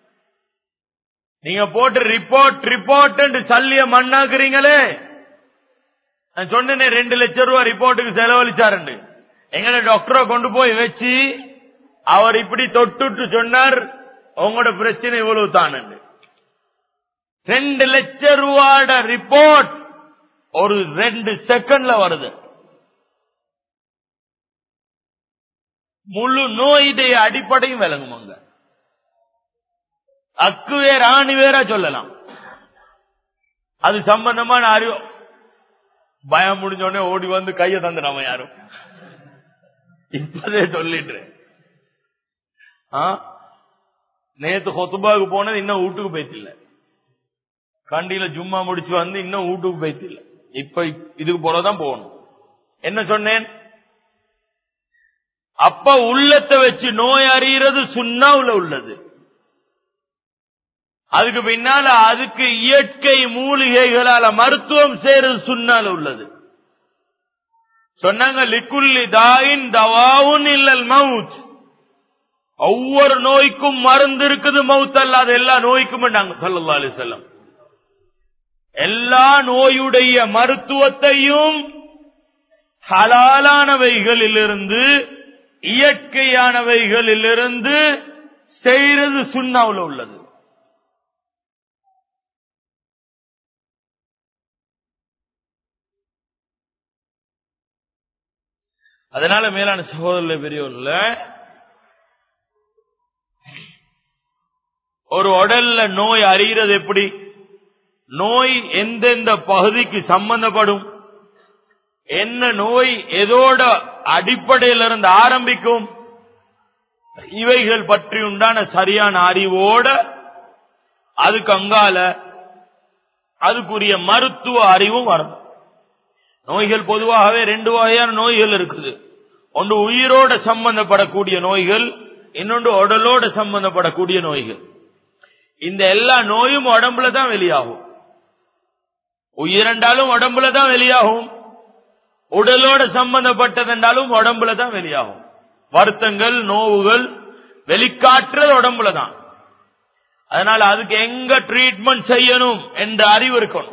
நீங்க போட்டு ரிப்போர்ட் ரிப்போர்ட் சல்லிய மண்ணாக்குறீங்களே நான் சொன்னேனே ரெண்டு லட்சம் ரூபாய் ரிப்போர்ட்டுக்கு செலவழிச்சாருண்டு எங்கட டாக்டரை கொண்டு போய் வச்சு அவர் இப்படி தொட்டுட்டு சொன்னார் உங்களோட பிரச்சனை இவ்வளவு தான் ரெண்டு லட்சம் ரூபாயோட ரிப்போர்ட் ஒரு ரெண்டு செகண்ட்ல வருது முழு நோயுடைய அடிப்படையும் விளங்குமாங்க அக்கு வேற ஆணி வேற சொல்லலாம் அது சம்பந்தமான அறிவு பயம் முடிஞ்ச உடனே ஓடி வந்து கைய தந்து நம்ம யாரும் இப்பதே சொல்லிட்டு நேத்து கொத்துபாவுக்கு போனது இன்னும் வீட்டுக்கு போய்த்தில்ல கண்டியில ஜும்மா முடிச்சு வந்து இன்னும் வீட்டுக்கு போய்த்தில்ல இப்ப இதுக்கு போலதான் போகணும் என்ன சொன்னேன் அப்ப உள்ளத்தை வச்சு நோய் அறியறது சுண்ணாவுல உள்ளது அதுக்கு பின்னால அதுக்கு இயற்கை மூலிகைகளால மருத்துவம் செய்யறது சுண்ணால உள்ளது சொன்னாங்க லிக்குல்லி தாயின் தவாவுன் இல்லல் மவுத் ஒவ்வொரு நோய்க்கும் மருந்து இருக்குது மவுத் அல்லாத எல்லா நோய்க்கும் நாங்க சொல்லா அலி செல்லம் எல்லா நோயுடைய மருத்துவத்தையும் ஹலாலானவைகளிலிருந்து இயற்கையானவைகளிலிருந்து செய்யறது சுண்ணாவில் உள்ளது அதனால மேலான சகோதர பெரியவர்ல ஒரு உடல்ல நோய் அறிகிறது எப்படி நோய் எந்தெந்த பகுதிக்கு சம்பந்தப்படும் என்ன நோய் எதோட அடிப்படையிலிருந்து ஆரம்பிக்கும் இவைகள் பற்றி உண்டான சரியான அறிவோட அதுக்கு அங்கால அதுக்குரிய மருத்துவ அறிவும் வரும் நோய்கள் பொதுவாகவே ரெண்டு வகையான நோய்கள் இருக்குது ஒன்று உயிரோட சம்பந்தப்படக்கூடிய நோய்கள் இன்னொன்று உடலோட சம்பந்தப்படக்கூடிய நோய்கள் இந்த எல்லா நோயும் உடம்புல தான் வெளியாகும் உயிரென்றாலும் உடம்புல தான் வெளியாகும் உடலோட சம்பந்தப்பட்டதென்றாலும் உடம்புல தான் வெளியாகும் வருத்தங்கள் நோவுகள் வெளிக்காற்றுறது உடம்புல தான் அதனால அதுக்கு எங்க ட்ரீட்மெண்ட் செய்யணும் என்ற அறிவு இருக்கணும்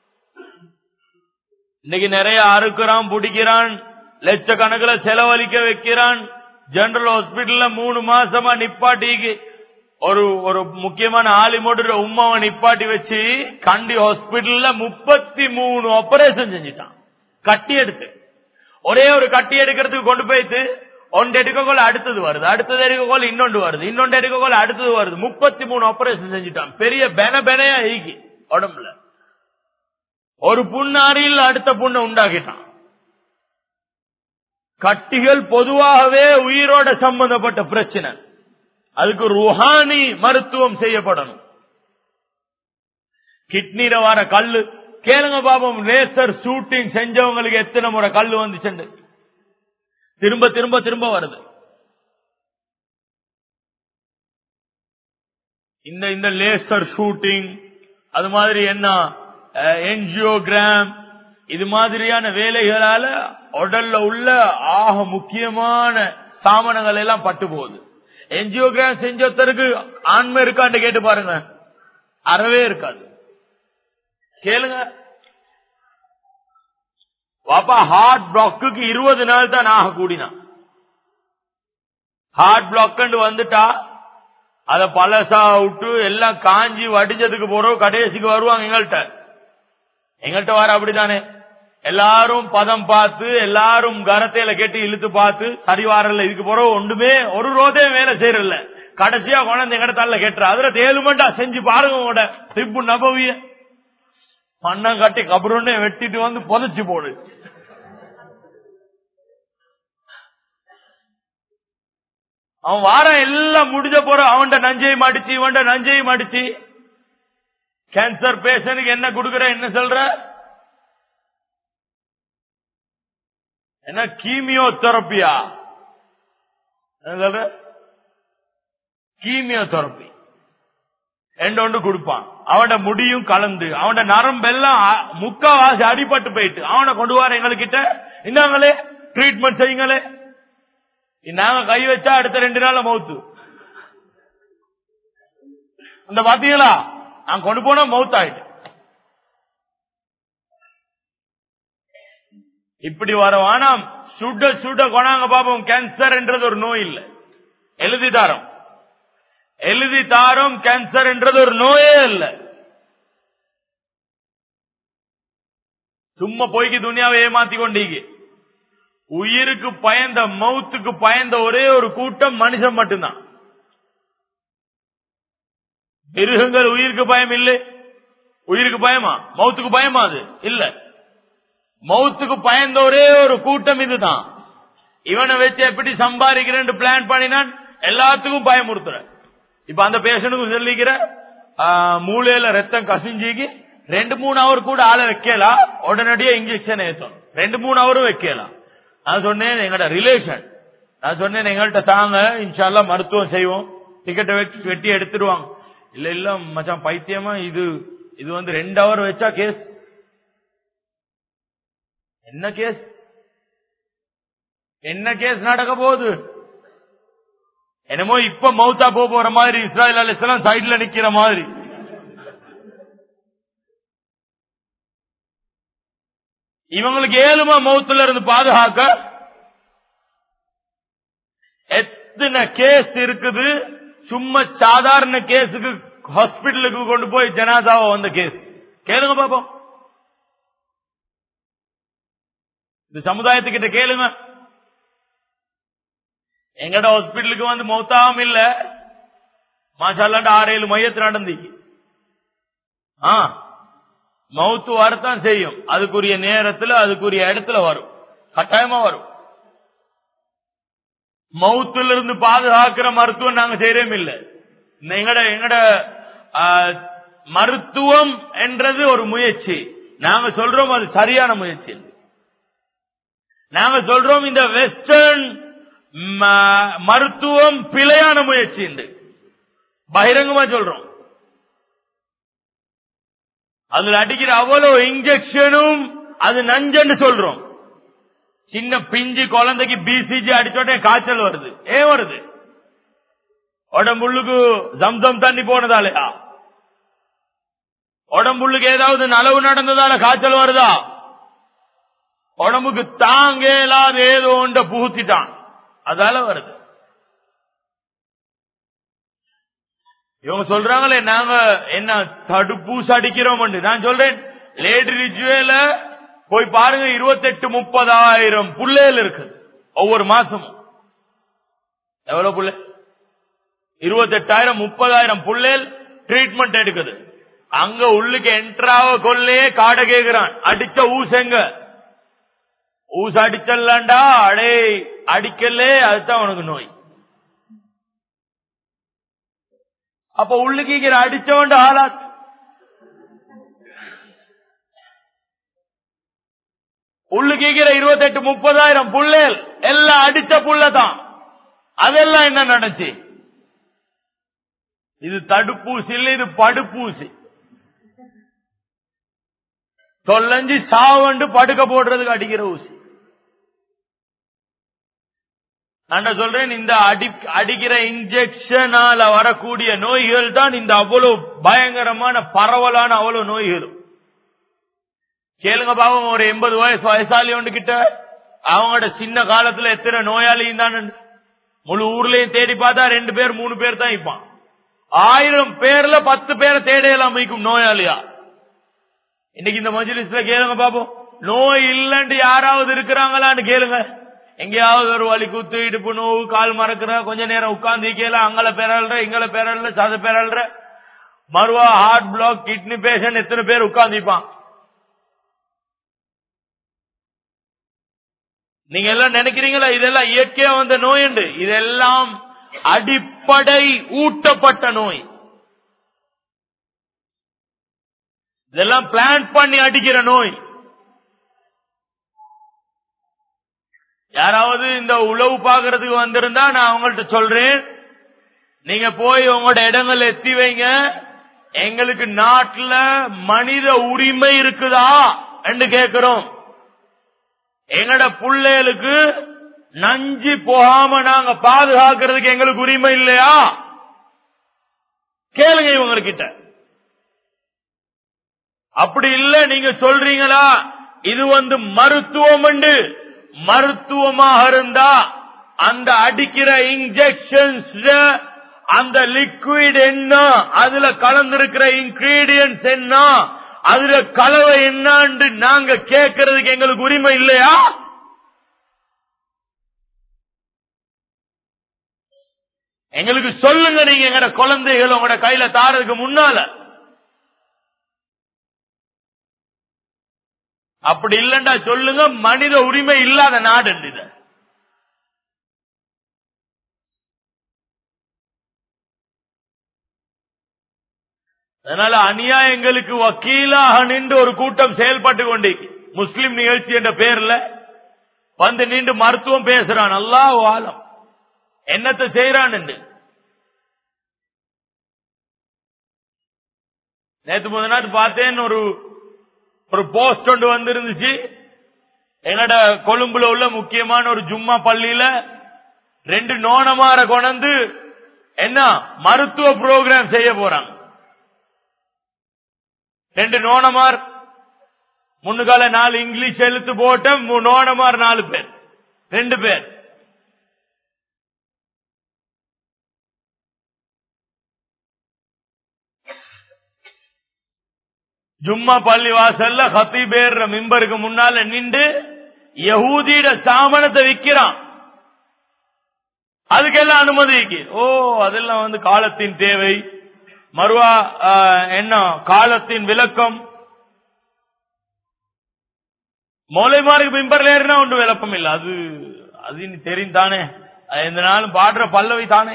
இன்னைக்கு நிறைய அறுக்கிறான் பிடிக்கிறான் லட்சக்கணக்கில் செலவழிக்க வைக்கிறான் ஜெனரல் ஹாஸ்பிட்டல்ல மூணு மாசமா நிப்பாட்டிக்கு ஒரு ஒரு முக்கியமான ஆலிமோடு உமாவை நிப்பாட்டி வச்சு கண்டி ஹாஸ்பிட்டல்ல முப்பத்தி மூணு ஆபரேஷன் செஞ்சுட்டான் கட்டி எடுத்து ஒரே ஒரு கட்டி எடுக்கிறதுக்கு கொண்டு போயிட்டு ஒன்று எடுக்கக்கோல அடுத்தது வருது அடுத்தது எடுக்கக்கோல இன்னொன்று வருது இன்னொன்று எடுக்கக்கோல அடுத்தது வருது முப்பத்தி மூணு ஆபரேஷன் செஞ்சுட்டான் பெரிய பென பெனையா ஈகி உடம்புல ஒரு புண்ணாரியில் அடுத்த புண்ணை உண்டாக்கிட்டான் கட்டிகள் பொதுவாகவே உயிரோட சம்பந்தப்பட்ட பிரச்சனை அதுக்கு ருஹானி மருத்துவம் செய்யப்படணும் கிட்னில வர கல்லு கேளுங்க பாபம் லேசர் ஷூட்டிங் செஞ்சவங்களுக்கு எத்தனை முறை கல்லு வந்துச்சு திரும்ப திரும்ப திரும்ப வருது இந்த இந்த லேசர் ஷூட்டிங் அது மாதிரி என்ன என்ஜியோகிராம் இது மாதிரியான வேலைகளால உடல்ல உள்ள ஆக முக்கியமான சாமனங்கள் எல்லாம் பட்டு போகுது என்ஜியோகிராம் செஞ்சொருத்தருக்கு ஆண்மை இருக்கான்னு கேட்டு பாருங்க அறவே இருக்காது கேளுங்க பாப்பா ஹார்ட் பிளாக்கு இருபது நாள் தான் ஆக கூடினா ஹார்ட் பிளாக் வந்துட்டா அத பழசா விட்டு எல்லாம் காஞ்சி வடிஞ்சதுக்கு போறோம் கடைசிக்கு வருவாங்க எங்கள்கிட்ட எங்கள்கிட்ட வர அப்படித்தானே எல்லாரும் பதம் பார்த்து எல்லாரும் கரத்தையில கேட்டு இழுத்து பார்த்து சரி வாரல இதுக்கு போறோம் ஒன்றுமே ஒரு ரோதே வேலை செய்யறல கடைசியா குழந்தை எங்கட தள்ள கேட்டுற அதுல தேலுமண்டா செஞ்சு பாருங்க உங்களோட திப்பு நபவிய மண்ணம் கட்டி கபருன்னே வெட்டிட்டு வந்து புதைச்சு போடு அவன் வாரம் எல்லாம் முடிஞ்ச போற அவன்ட நஞ்சையும் அடிச்சு இவன்ட நஞ்சையும் அடிச்சு கேன்சர் பேஷனுக்கு என்ன கொடுக்கற என்ன சொல்ற என்ன கீமியோ தெரப்பியா சொல்ற கீமியோ தெரப்பி ரெண்டு ஒன்று கொடுப்பான் அவனோட முடியும் கலந்து அவனோட நரம்பெல்லாம் அ- முக்காவாசி அடிபட்டு போயிட்டு அவனை கொண்டு வர எங்ககிட்ட இந்தாங்களே ட்ரீட்மெண்ட் செய்யுங்களே நாங்க கை வச்சா அடுத்த ரெண்டு நாள்ல மவுத்து அந்த பாத்தீங்களா நான் கொண்டு போனா மவுத் ஆயிட்டு இப்படி வர வேணாம் சுட சுட கொணாங்க பாப்போம் கேன்சர் என்றது ஒரு நோய் இல்லை எழுதி தாரோம் எழுதி தாரோம் கேன்சர் என்றது ஒரு நோயே இல்லை சும்மா போய்க்கு துணியாவை ஏமாத்தி கொண்டீங்க உயிருக்கு பயந்த மவுத்துக்கு பயந்த ஒரே ஒரு கூட்டம் மனுஷன் மட்டும்தான் மிருகங்கள் உயிருக்கு பயம் இல்லை உயிருக்கு பயமா மவுத்துக்கு பயமா அது இல்ல மவுத்துக்கு பயந்த ஒரே ஒரு கூட்டம் இதுதான் இவனை வச்சு எப்படி சம்பாதிக்கிறேன் பிளான் பண்ணினான் எல்லாத்துக்கும் பயமுறுத்துற இப்ப அந்த பேஷனுக்கும் சொல்லிக்கிற ஆ, மூளையில ரத்தம் கசிஞ்சிக்கு ரெண்டு மூணு அவர் கூட ஆளை வைக்கலாம் உடனடியா இன்ஜெக்ஷன் ஏற்றும் ரெண்டு மூணு அவரும் வைக்கலாம் நான் சொன்னேன் எங்கட ரிலேஷன் நான் சொன்னேன் எங்கள்கிட்ட தாங்க இன்ஷால்லா மருத்துவம் செய்வோம் டிக்கெட்டை வெட்டி வெட்டி எடுத்துடுவாங்க இல்ல இல்ல மச்சான் பைத்தியமா இது இது வந்து ரெண்டு அவர் வச்சா கேஸ் என்ன கேஸ் என்ன கேஸ் நடக்க போகுது என்னமோ இப்ப மௌத்தா போக போற மாதிரி இஸ்ராயல் அலிஸ்லாம் சைடுல நிக்கிற மாதிரி இவங்களுக்கு ஏழுமா மௌத்துல இருந்து பாதுகாக்க எத்தனை கேஸ் இருக்குது சும்மா சாதாரண கேஸுக்கு ஹாஸ்பிட்டலுக்கு கொண்டு போய் ஜனாதாவா வந்த கேஸ் கேளுங்க பாப்போம் இந்த சமுதாயத்துக்கிட்ட கேளுங்க எங்கட ஹாஸ்பிட்டலுக்கு வந்து மௌத்தாவும் இல்ல மாஷால்லாண்டு ஆறு ஏழு மையத்து நடந்தி ஆ மவுத்து வரத்தான் செய்யும் அதுக்குரிய நேரத்துல அதுக்குரிய இடத்துல வரும் கட்டாயமா வரும் மவுத்துல இருந்து பாதுகாக்கிற மருத்துவம் நாங்க செய்யறோம் இல்ல எங்கட எங்கட ஆ, மருத்துவம் என்றது ஒரு முயற்சி நாங்க சொல்றோம் அது சரியான முயற்சி இல்லை. நாங்க சொல்றோம் இந்த வெஸ்டர்ன் ம- மருத்துவம் பிழையான முயற்சி என்று பகிரங்கமா சொல்றோம் அதுல அடிக்கிற அவ்வளவு இன்ஜெக்ஷனும் அது நஞ்சன்னு சொல்றோம் சின்ன பிஞ்சு குழந்தைக்கு பிசிஜி அடிச்சோடனே காய்ச்சல் வருது ஏன் வருது உடம்புள்ளுக்கு ஜம்சம் தண்ணி போனதாலயா உடம்புள்ளுக்கு ஏதாவது நலவு நடந்ததால காய்ச்சல் வருதா உடம்புக்கு தாங்க இல்லாத ஏதோ ஒன்ற புகுத்திட்டான் அதால வருது இவங்க சொல்றாங்களே நாங்க என்ன தடுப்பூசி அடிக்கிறோம் நான் சொல்றேன் லேடி ரிச்சுவேல போய் பாருங்க இருபத்தெட்டு முப்பதாயிரம் புள்ளைகள் இருக்குது ஒவ்வொரு மாசமும் எவ்வளவு புள்ளை இருபத்தெட்டாயிரம் முப்பதாயிரம் புள்ளைகள் ட்ரீட்மெண்ட் எடுக்குது அங்க உள்ளுக்கு என்ட்ராவ கொல்லே காடை கேக்குறான் அடிச்ச ஊசெங்க ஊச அடிச்சல்லாண்டா அடே அடிக்கலே அதுதான் உனக்கு நோய் அப்ப உள்ளுக்கு அடிச்சவன் ஆளாத் உள்ளுக்கு இருபத்தெட்டு முப்பதாயிரம் புள்ளேல் எல்லாம் அடிச்ச புள்ளதான் அதெல்லாம் என்ன நடந்துச்சு இது தடுப்பூசி இல்ல இது படுப்பூசி தொல்லஞ்சு சாவண்டு படுக்க போடுறதுக்கு அடிக்கிற ஊசி நான் சொல்றேன் இந்த அடி அடிக்கிற இன்ஜெக்ஷனால வரக்கூடிய நோய்கள் தான் இந்த அவ்வளவு பயங்கரமான பரவலான அவ்வளவு நோய்களும் கேளுங்க பாவம் ஒரு எண்பது வயசு வயசாளி ஒன்று கிட்ட அவங்களோட சின்ன காலத்துல எத்தனை நோயாளியும் தான் முழு ஊர்லயும் தேடி பார்த்தா ரெண்டு பேர் மூணு பேர் தான் இப்பான் ஆயிரம் பேர்ல பத்து பேரை தேடையெல்லாம் மீக்கும் நோயாளியா இன்னைக்கு இந்த மஜ்லிஸ்ல கேளுங்க பாப்போம் நோய் இல்லைன்னு யாராவது இருக்கிறாங்களான்னு கேளுங்க எங்கேயாவது ஒரு வலி குத்து இடுப்பு நோவு கால் மறக்கிற கொஞ்ச நேரம் உட்கார்ந்து கேள அங்கள பெறல்ற இங்கள பெறல்ற சத பெறல்ற மறுவா ஹார்ட் பிளாக் கிட்னி பேஷண்ட் எத்தனை பேர் உட்கார்ந்துப்பான் நீங்க எல்லாம் நினைக்கிறீங்களா இதெல்லாம் இயற்கையா வந்த நோய் என்று இதெல்லாம் அடிப்படை ஊட்டப்பட்ட நோய் இதெல்லாம் பிளான் பண்ணி அடிக்கிற நோய் யாராவது இந்த உழவு பாக்குறதுக்கு வந்திருந்தா நான் அவங்கள்ட்ட சொல்றேன் நீங்க போய் உங்களோட இடங்கள் எத்தி வைங்க எங்களுக்கு நாட்டுல மனித உரிமை இருக்குதா என்று கேட்கிறோம் எங்கட பிள்ளைகளுக்கு நஞ்சு போகாம நாங்க பாதுகாக்கிறதுக்கு எங்களுக்கு உரிமை இல்லையா கேளுங்க இவங்க கிட்ட அப்படி இல்ல நீங்க சொல்றீங்களா இது வந்து மருத்துவம் உண்டு மருத்துவமாக இருந்தா அந்த அடிக்கிற இன்ஜெக்ஷன்ஸ் அந்த லிக்விட் என்ன அதுல கலந்திருக்கிற இன்கிரீடியன்ஸ் என்ன அதுல கலவை என்னன்னு நாங்க கேட்கறதுக்கு எங்களுக்கு உரிமை இல்லையா எங்களுக்கு சொல்லுங்க நீங்க எங்கட குழந்தைகள் உங்களோட கையில தாரதுக்கு முன்னால அப்படி இல்லண்டா சொல்லுங்க மனித உரிமை இல்லாத நாடு இது அதனால அநியாயங்களுக்கு வக்கீலாக நின்று ஒரு கூட்டம் செயல்பட்டு கொண்டு முஸ்லிம் நிகழ்ச்சி என்ற பேர்ல வந்து நின்று மருத்துவம் பேசுறான் நல்லா வாழம் என்னத்தை செய்யறான் என்று நேற்று முதல் நாள் பார்த்தேன் ஒரு ஒரு போஸ்ட் ஒன்று வந்திருந்துச்சு என்னோட கொழும்புல உள்ள முக்கியமான ஒரு ஜும்மா பள்ளியில ரெண்டு நோனமார கொண்டு என்ன மருத்துவ புரோகிராம் செய்ய போறாங்க ரெண்டு நோனமார் முன்னுக்கால நாலு இங்கிலீஷ் எழுத்து போட்ட மு- நோனமார் நாலு பேர் ரெண்டு பேர் ஜும்மா பள்ளி வாசல்ல ஹத்தீபேர் மிம்பருக்கு முன்னால நின்று யகூதியிட சாமனத்தை விக்கிறான் அதுக்கெல்லாம் அனுமதி இருக்கு. ஓ அதெல்லாம் வந்து காலத்தின் தேவை மறுவா ஆ, என்ன காலத்தின் விளக்கம் மௌலைமாருக்கு பிம்பர்ல ஏறினா ஒன்றும் விளக்கம் இல்ல அது அது இனி தெரியும் தானே அது எந்த நாளும் பாடுற பல்லவி தானே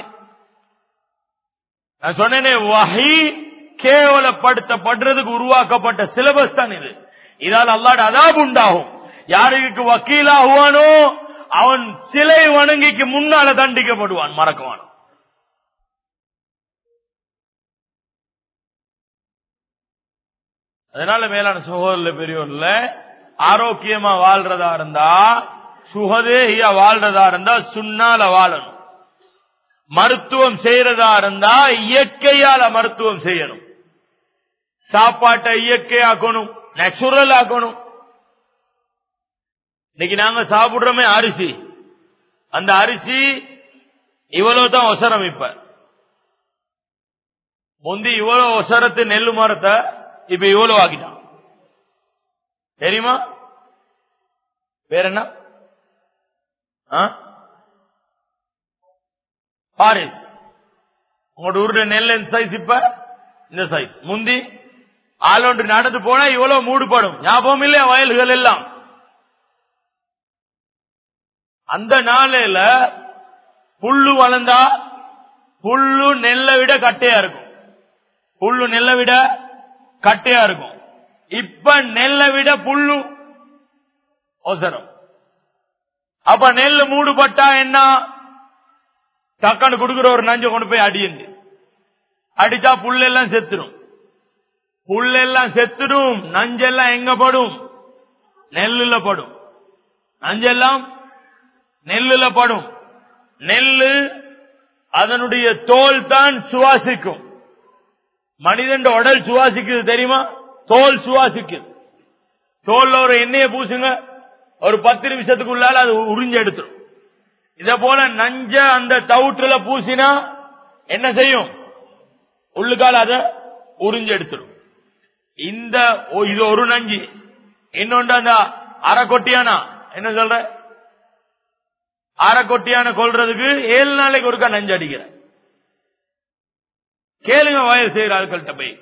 நான் சொன்னேனே வஹி கேவலப்படுத்தப்படுறதுக்கு உருவாக்கப்பட்ட சிலபஸ் தான் இது இதால் அல்லாட அதாப் உண்டாகும் யாருக்கு வக்கீலாகுவானோ அவன் சிலை வணங்கிக்கு முன்னால தண்டிக்கப்படுவான் மறக்குவான் அதனால மேலான சகோதரர்ல பெரியோர்ல ஆரோக்கியமா வாழ்றதா இருந்தா சுகதேகியா வாழ்றதா இருந்தா சுண்ணால வாழணும் மருத்துவம் செய்யறதா இருந்தா இயற்கையால மருத்துவம் செய்யணும் சாப்பாட்டை இயற்கையாக்கணும் நேச்சுரல் ஆக்கணும் இன்னைக்கு நாங்க சாப்பிடுறோமே அரிசி அந்த அரிசி இவ்வளவு தான் ஒசரம் இப்ப முந்தி இவ்வளவு ஒசரத்து நெல்லு மரத்தை இப்ப இவ்வளவு ஆக்கிட்டான் தெரியுமா பேர் என்ன ஆ? பாரிஸ் உங்களோட ஊர்ல நெல் இந்த சைஸ் இப்ப இந்த சைஸ் முந்தி ஆளொன்று நடந்து போனா இவ்வளவு மூடுபடும் ஞாபகம் இல்லையா வயல்கள் எல்லாம் அந்த நாளையில புல்லு வளர்ந்தா புல்லு நெல்லை விட கட்டையா இருக்கும் புல்லு நெல்லை விட கட்டையா இருக்கும் இப்ப நெல்லை விட புல்லு அவசரம் அப்ப நெல் மூடுபட்டா என்ன டக்கான்னு கொடுக்கிற ஒரு நஞ்சை கொண்டு போய் அடியுண்டு அடிச்சா புல்லெல்லாம் செத்துடும் புல்லெல்லாம் செத்துடும் நஞ்செல்லாம் எங்க படும் நெல்லுல படும் நஞ்செல்லாம் நெல்லுல படும் நெல்லு அதனுடைய தோல் தான் சுவாசிக்கும் மனிதன் உடல் சுவாசிக்குது தெரியுமா தோல் சுவாசிக்குது தோல்ல ஒரு எண்ணெயை பூசுங்க ஒரு பத்து நிமிஷத்துக்குள்ளால அது உறிஞ்சு எடுத்துரும் இத போல நஞ்ச அந்த தவுற்றுல பூசினா என்ன செய்யும் உள்ளுக்கால அத உறிஞ்சு எடுத்துரும் இந்த ஓ- இது ஒரு நஞ்சு இன்னொன்று அந்த அரைக்கொட்டியானா என்ன சொல்ற அரைக்கொட்டியான கொள்றதுக்கு ஏழு நாளைக்கு ஒருக்கா நஞ்சு அடிக்கிற கேளுங்க வயல் செய்யற ஆட்கள்கிட்ட போய்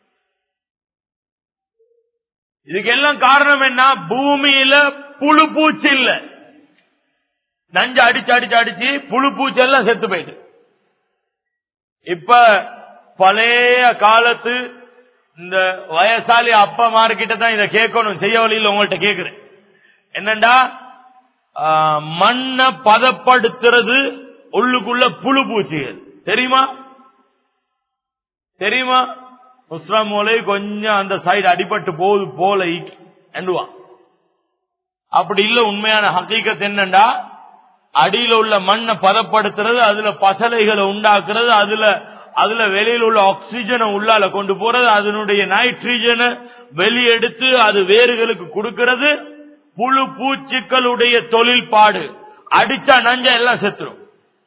இதுக்கெல்லாம் காரணம் என்ன பூமியில புழு பூச்சி இல்ல நஞ்சு அடிச்சு அடிச்சு அடிச்சு புழு பூச்சி எல்லாம் செத்து போயிட்டு இப்ப பழைய காலத்து இந்த வயசாலி அப்பா மார்கிட்ட தான் இதை கேட்கணும் செய்ய வழியில் உங்கள்ட்ட கேக்குறேன் என்னண்டா ஆ, மண்ணை பதப்படுத்துறது உள்ளுக்குள்ள புழு பூச்சிகள் தெரியுமா தெரியுமா நுஸ்ரா மூளை கொஞ்சம் அந்த சைடு அடிபட்டு போகுது போல என்றுவான் அப்படி இல்ல உண்மையான ஹக்கீக்கத் என்னண்டா அடியில உள்ள மண்ணை பதப்படுத்துறது அதுல பசலைகளை உண்டாக்குறது அதுல அதுல வெளியில உள்ள ஆக்சிஜனை உள்ளால கொண்டு போறது அதனுடைய நைட்ரஜனை வெளியெடுத்து அது வேர்களுக்கு கொடுக்கிறது புழு பூச்சிக்களுடைய தொழில்பாடு அடிச்சா நஞ்சா எல்லாம் செத்துரும்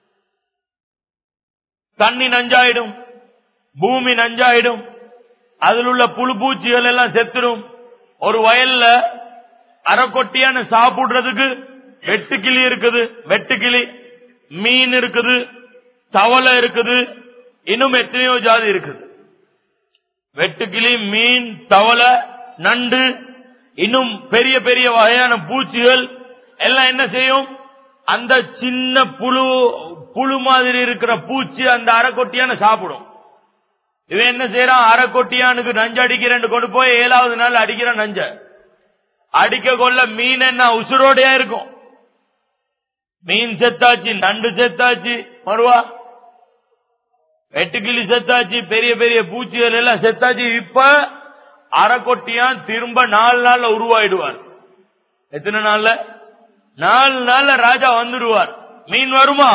தண்ணி நஞ்சாயிடும் பூமி நஞ்சாயிடும் அதில் உள்ள புழு பூச்சிகள் எல்லாம் செத்துரும் ஒரு வயல்ல அரைக்கொட்டியான சாப்பிடுறதுக்கு வெட்டுக்கிளி இருக்குது வெட்டுக்கிளி மீன் இருக்குது தவளை இருக்குது இன்னும் எத்தனையோ ஜாதி இருக்குது வெட்டுக்கிளி மீன் தவளை நண்டு இன்னும் பெரிய பெரிய வகையான பூச்சிகள் எல்லாம் என்ன செய்யும் அந்த சின்ன புழு புழு மாதிரி இருக்கிற பூச்சி அந்த அரைக்கொட்டியான சாப்பிடும் இவன் என்ன செய்யறான் அரைக்கொட்டியானுக்கு நஞ்சு அடிக்கிறேன்னு கொண்டு போய் ஏழாவது நாள் அடிக்கிறான் நஞ்ச அடிக்க கொள்ள மீன் என்ன உசுரோடையா இருக்கும் மீன் செத்தாச்சு நண்டு செத்தாச்சு மறுவா வெட்டுக்கிளி செத்தாச்சு பெரிய பெரிய பூச்சிகள் எல்லாம் செத்தாச்சு இப்ப அரைக்கொட்டியான் திரும்ப நாலு நாள்ல உருவாயிடுவார் எத்தனை நாள்ல நாலு நாள்ல ராஜா வந்துடுவார் மீன் வருமா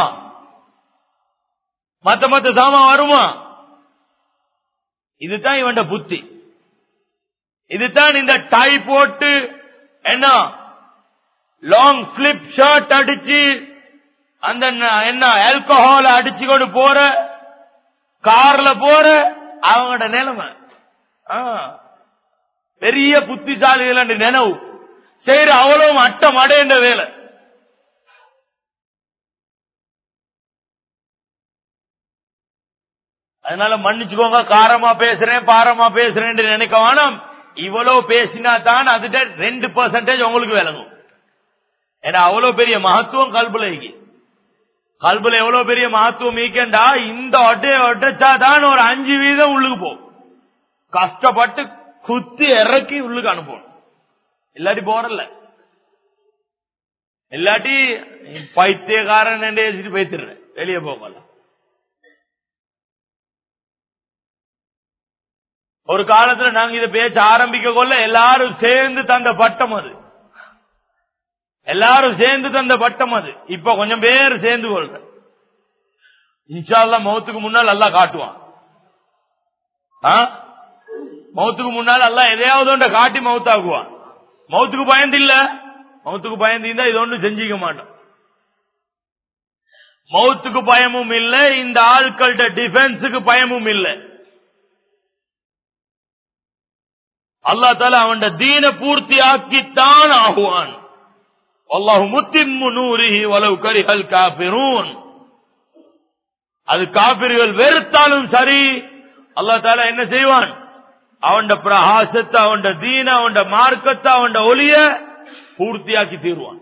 மத்த மத்த சாமான் வருமா இதுதான் இவன் புத்தி இதுதான் இந்த டை போட்டு என்ன லாங் ஸ்லிப் ஷர்ட் அடிச்சு அந்த என்ன ஆல்கஹால் அடிச்சு கொண்டு போற கார்ல போற அவங்களோட நிலைமை பெரிய புத்திசாலிகள் நினைவு சரி அவ்வளவு அட்டம் அடைந்த வேலை அதனால மன்னிச்சுக்கோங்க காரமா பேசுறேன் பாரமா பேசுறேன் நினைக்க வேணாம் இவ்வளவு பேசினா தான் அதுட்ட ரெண்டு பர்சன்டேஜ் உங்களுக்கு விளங்கும் ஏன்னா அவ்வளவு பெரிய மகத்துவம் கல்புல கல்புல எவ்வளவு பெரிய மகத்துவம் ஈக்கண்டா இந்த ஒட்டை ஒட்டச்சாதான் ஒரு அஞ்சு வீதம் உள்ளுக்கு போகும் கஷ்டப்பட்டு குத்தி இறக்கி உள்ளுக்கு அனுப்பணும் இல்லாட்டி போறல இல்லாட்டி பைத்தியக்காரன் என்று பேசிடுறேன் வெளியே போகல ஒரு காலத்துல நாங்க இதை பேச்ச ஆரம்பிக்க கொள்ள எல்லாரும் சேர்ந்து தந்த பட்டம் அது எல்லாரும் சேர்ந்து தந்த பட்டம் அது இப்ப கொஞ்சம் பேர் சேர்ந்து கொள்ற இன்ஷால்லா மௌத்துக்கு முன்னால் நல்லா காட்டுவான் மௌத்துக்கு முன்னால் அல்ல எதையாவது ஒன்றை காட்டி மௌத்தாக்குவான் மௌத்துக்கு பயந்து இல்ல மௌத்துக்கு பயந்து இருந்தா இது ஒன்று செஞ்சிக்க மாட்டோம் மௌத்துக்கு பயமும் இல்ல இந்த ஆட்கள்கிட்ட டிஃபென்ஸுக்கு பயமும் இல்லை அல்லா தால அவன் தீன பூர்த்தி ஆக்கித்தான் ஆகுவான் அல்லாஹு முத்திம்மு நூரிஹி வலவு கரிஹல் காபிரூன் அது காபிர்கள் வெறுத்தாலும் சரி அல்லா தால என்ன செய்வான் அவன் பிரகாசத்தை அவன் தீன அவன் மார்க்கத்தை அவன் ஒளிய பூர்த்தியாக்கி தீர்வான்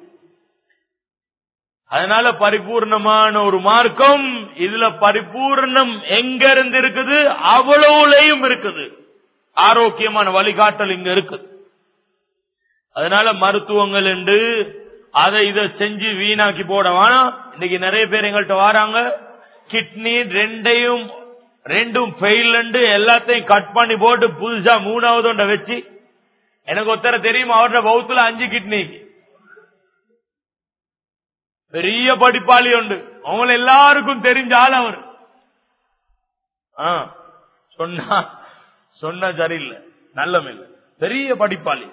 அதனால பரிபூர்ணமான ஒரு மார்க்கம் இதுல பரிபூர்ணம் எங்க இருந்து இருக்குது அவ்வளவுலையும் இருக்குது ஆரோக்கியமான வழிகாட்டல் இங்க இருக்கு அதனால மருத்துவங்கள் என்று அதை இதை செஞ்சு வீணாக்கி போட வேணாம் இன்னைக்கு நிறைய பேர் எங்கள்கிட்ட வராங்க கிட்னி ரெண்டையும் ரெண்டும் ஃபெயில் எல்லாத்தையும் கட் பண்ணி போட்டு புதுசா மூணாவது ஒன்றை வச்சு எனக்கு ஒருத்தர தெரியும் அவரோட பௌத்துல அஞ்சு கிட்னி பெரிய படிப்பாளி உண்டு அவங்க எல்லாருக்கும் தெரிஞ்ச ஆள் அவர் சொன்னா சொன்ன சரியில்லை நல்லமில்லை பெரிய படிப்பாளி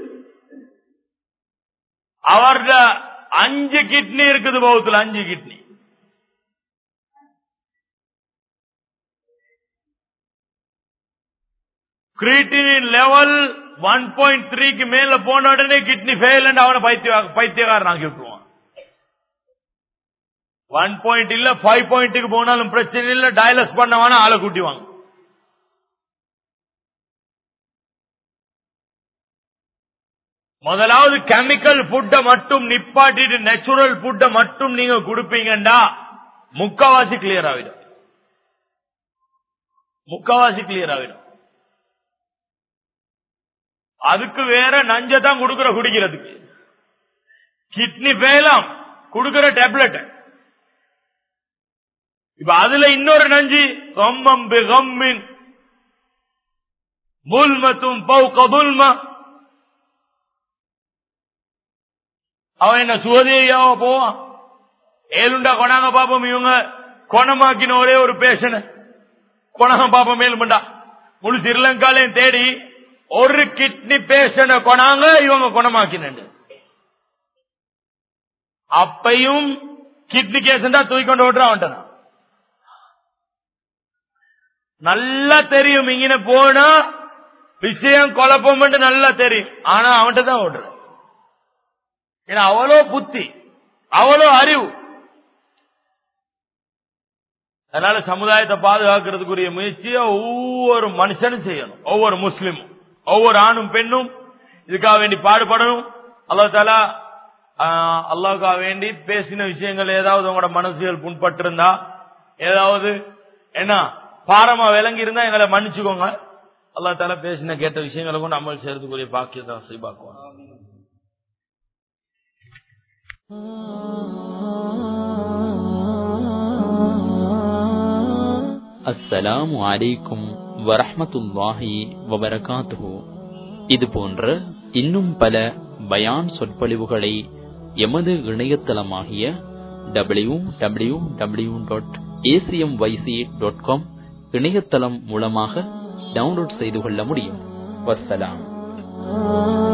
அவர்த அஞ்சு கிட்னி இருக்குது பௌத்துல அஞ்சு kidney creatinine level one point த்ரீக்கு மேல போன உடனே கிட்னி ஃபெயில் அவனை பைத்திய பைத்தியக்காரன் ஆக்கி விட்டுருவான் ஒன் பாயிண்ட் இல்ல ஃபைவ் பாயிண்ட்டுக்கு போனாலும் பிரச்சனை இல்ல டயலஸ் பண்ணவான ஆளை கூட்டிவாங்க முதலாவது கெமிக்கல் புட்டை மட்டும் நிப்பாட்டிட்டு நேச்சுரல் புட்டை மட்டும் நீங்க கொடுப்பீங்கண்டா முக்கவாசி கிளியர் ஆகிடும் முக்கவாசி கிளியர் ஆகிடும் அதுக்கு வேற நஞ்ச தான் கொடுக்கிற குடிக்கிறதுக்கு கிட்னி ஃபெயிலாம் கொடுக்கிற டேப்லெட் இப்ப அதுல இன்னொரு நஞ்சு கம்மம் கம்மின் புல்மத்தும் பௌக புல்மா அவன் என்ன சுகதேவியாவ போவான் ஏழுண்டா கொண்டாங்க பாப்போம் இவங்க கொணமாக்கின ஒரே ஒரு பேஷன் கொணாங்க பாப்போம் மேலுமண்டா முழு ஸ்ரீலங்காலையும் தேடி ஒரு கிட்னி பேஷனை கொணாங்க இவங்க குணமாக்கினு அப்பையும் கிட்னி கேஸ் தான் தூக்கி கொண்டு ஓட்டுறான் நல்லா தெரியும் இங்கே போனா விஷயம் குழப்பம் நல்லா தெரியும் ஆனா அவன்கிட்ட தான் ஓடுற ஏன்னா அவ்வளோ புத்தி அவ்வளோ அறிவு அதனால சமுதாயத்தை பாதுகாக்கிறதுக்குரிய முயற்சியை ஒவ்வொரு மனுஷனும் செய்யணும் ஒவ்வொரு முஸ்லிமும் ஒவ்வொரு ஆணும் பெண்ணும் இதுக்காக வேண்டி பாடுபடணும் அல்லா தாலா அல்லாவுக்காக வேண்டி பேசின விஷயங்கள் ஏதாவது உங்களோட மனசுகள் புண்பட்டிருந்தா ஏதாவது என்ன பாரமா விளங்கி இருந்தா எங்களை மன்னிச்சுக்கோங்க அல்லா தாலா பேசின கேட்ட விஷயங்களை கொண்டு அமல் செய்யறதுக்குரிய பாக்கியத்தை செய்வாக்குவோம் அஸ்ஸலாமு அலைக்கும் வரஹ்மத்துல்லாஹி வபரகாத்துஹு இது போன்ற இன்னும் பல பயான் சொற்பொழிவுகளை எமது இணையதளமாகிய W W W dot ACM YC dot com இணையதளம் மூலமாக டவுன்லோட் செய்து கொள்ள முடியும் வசலாம்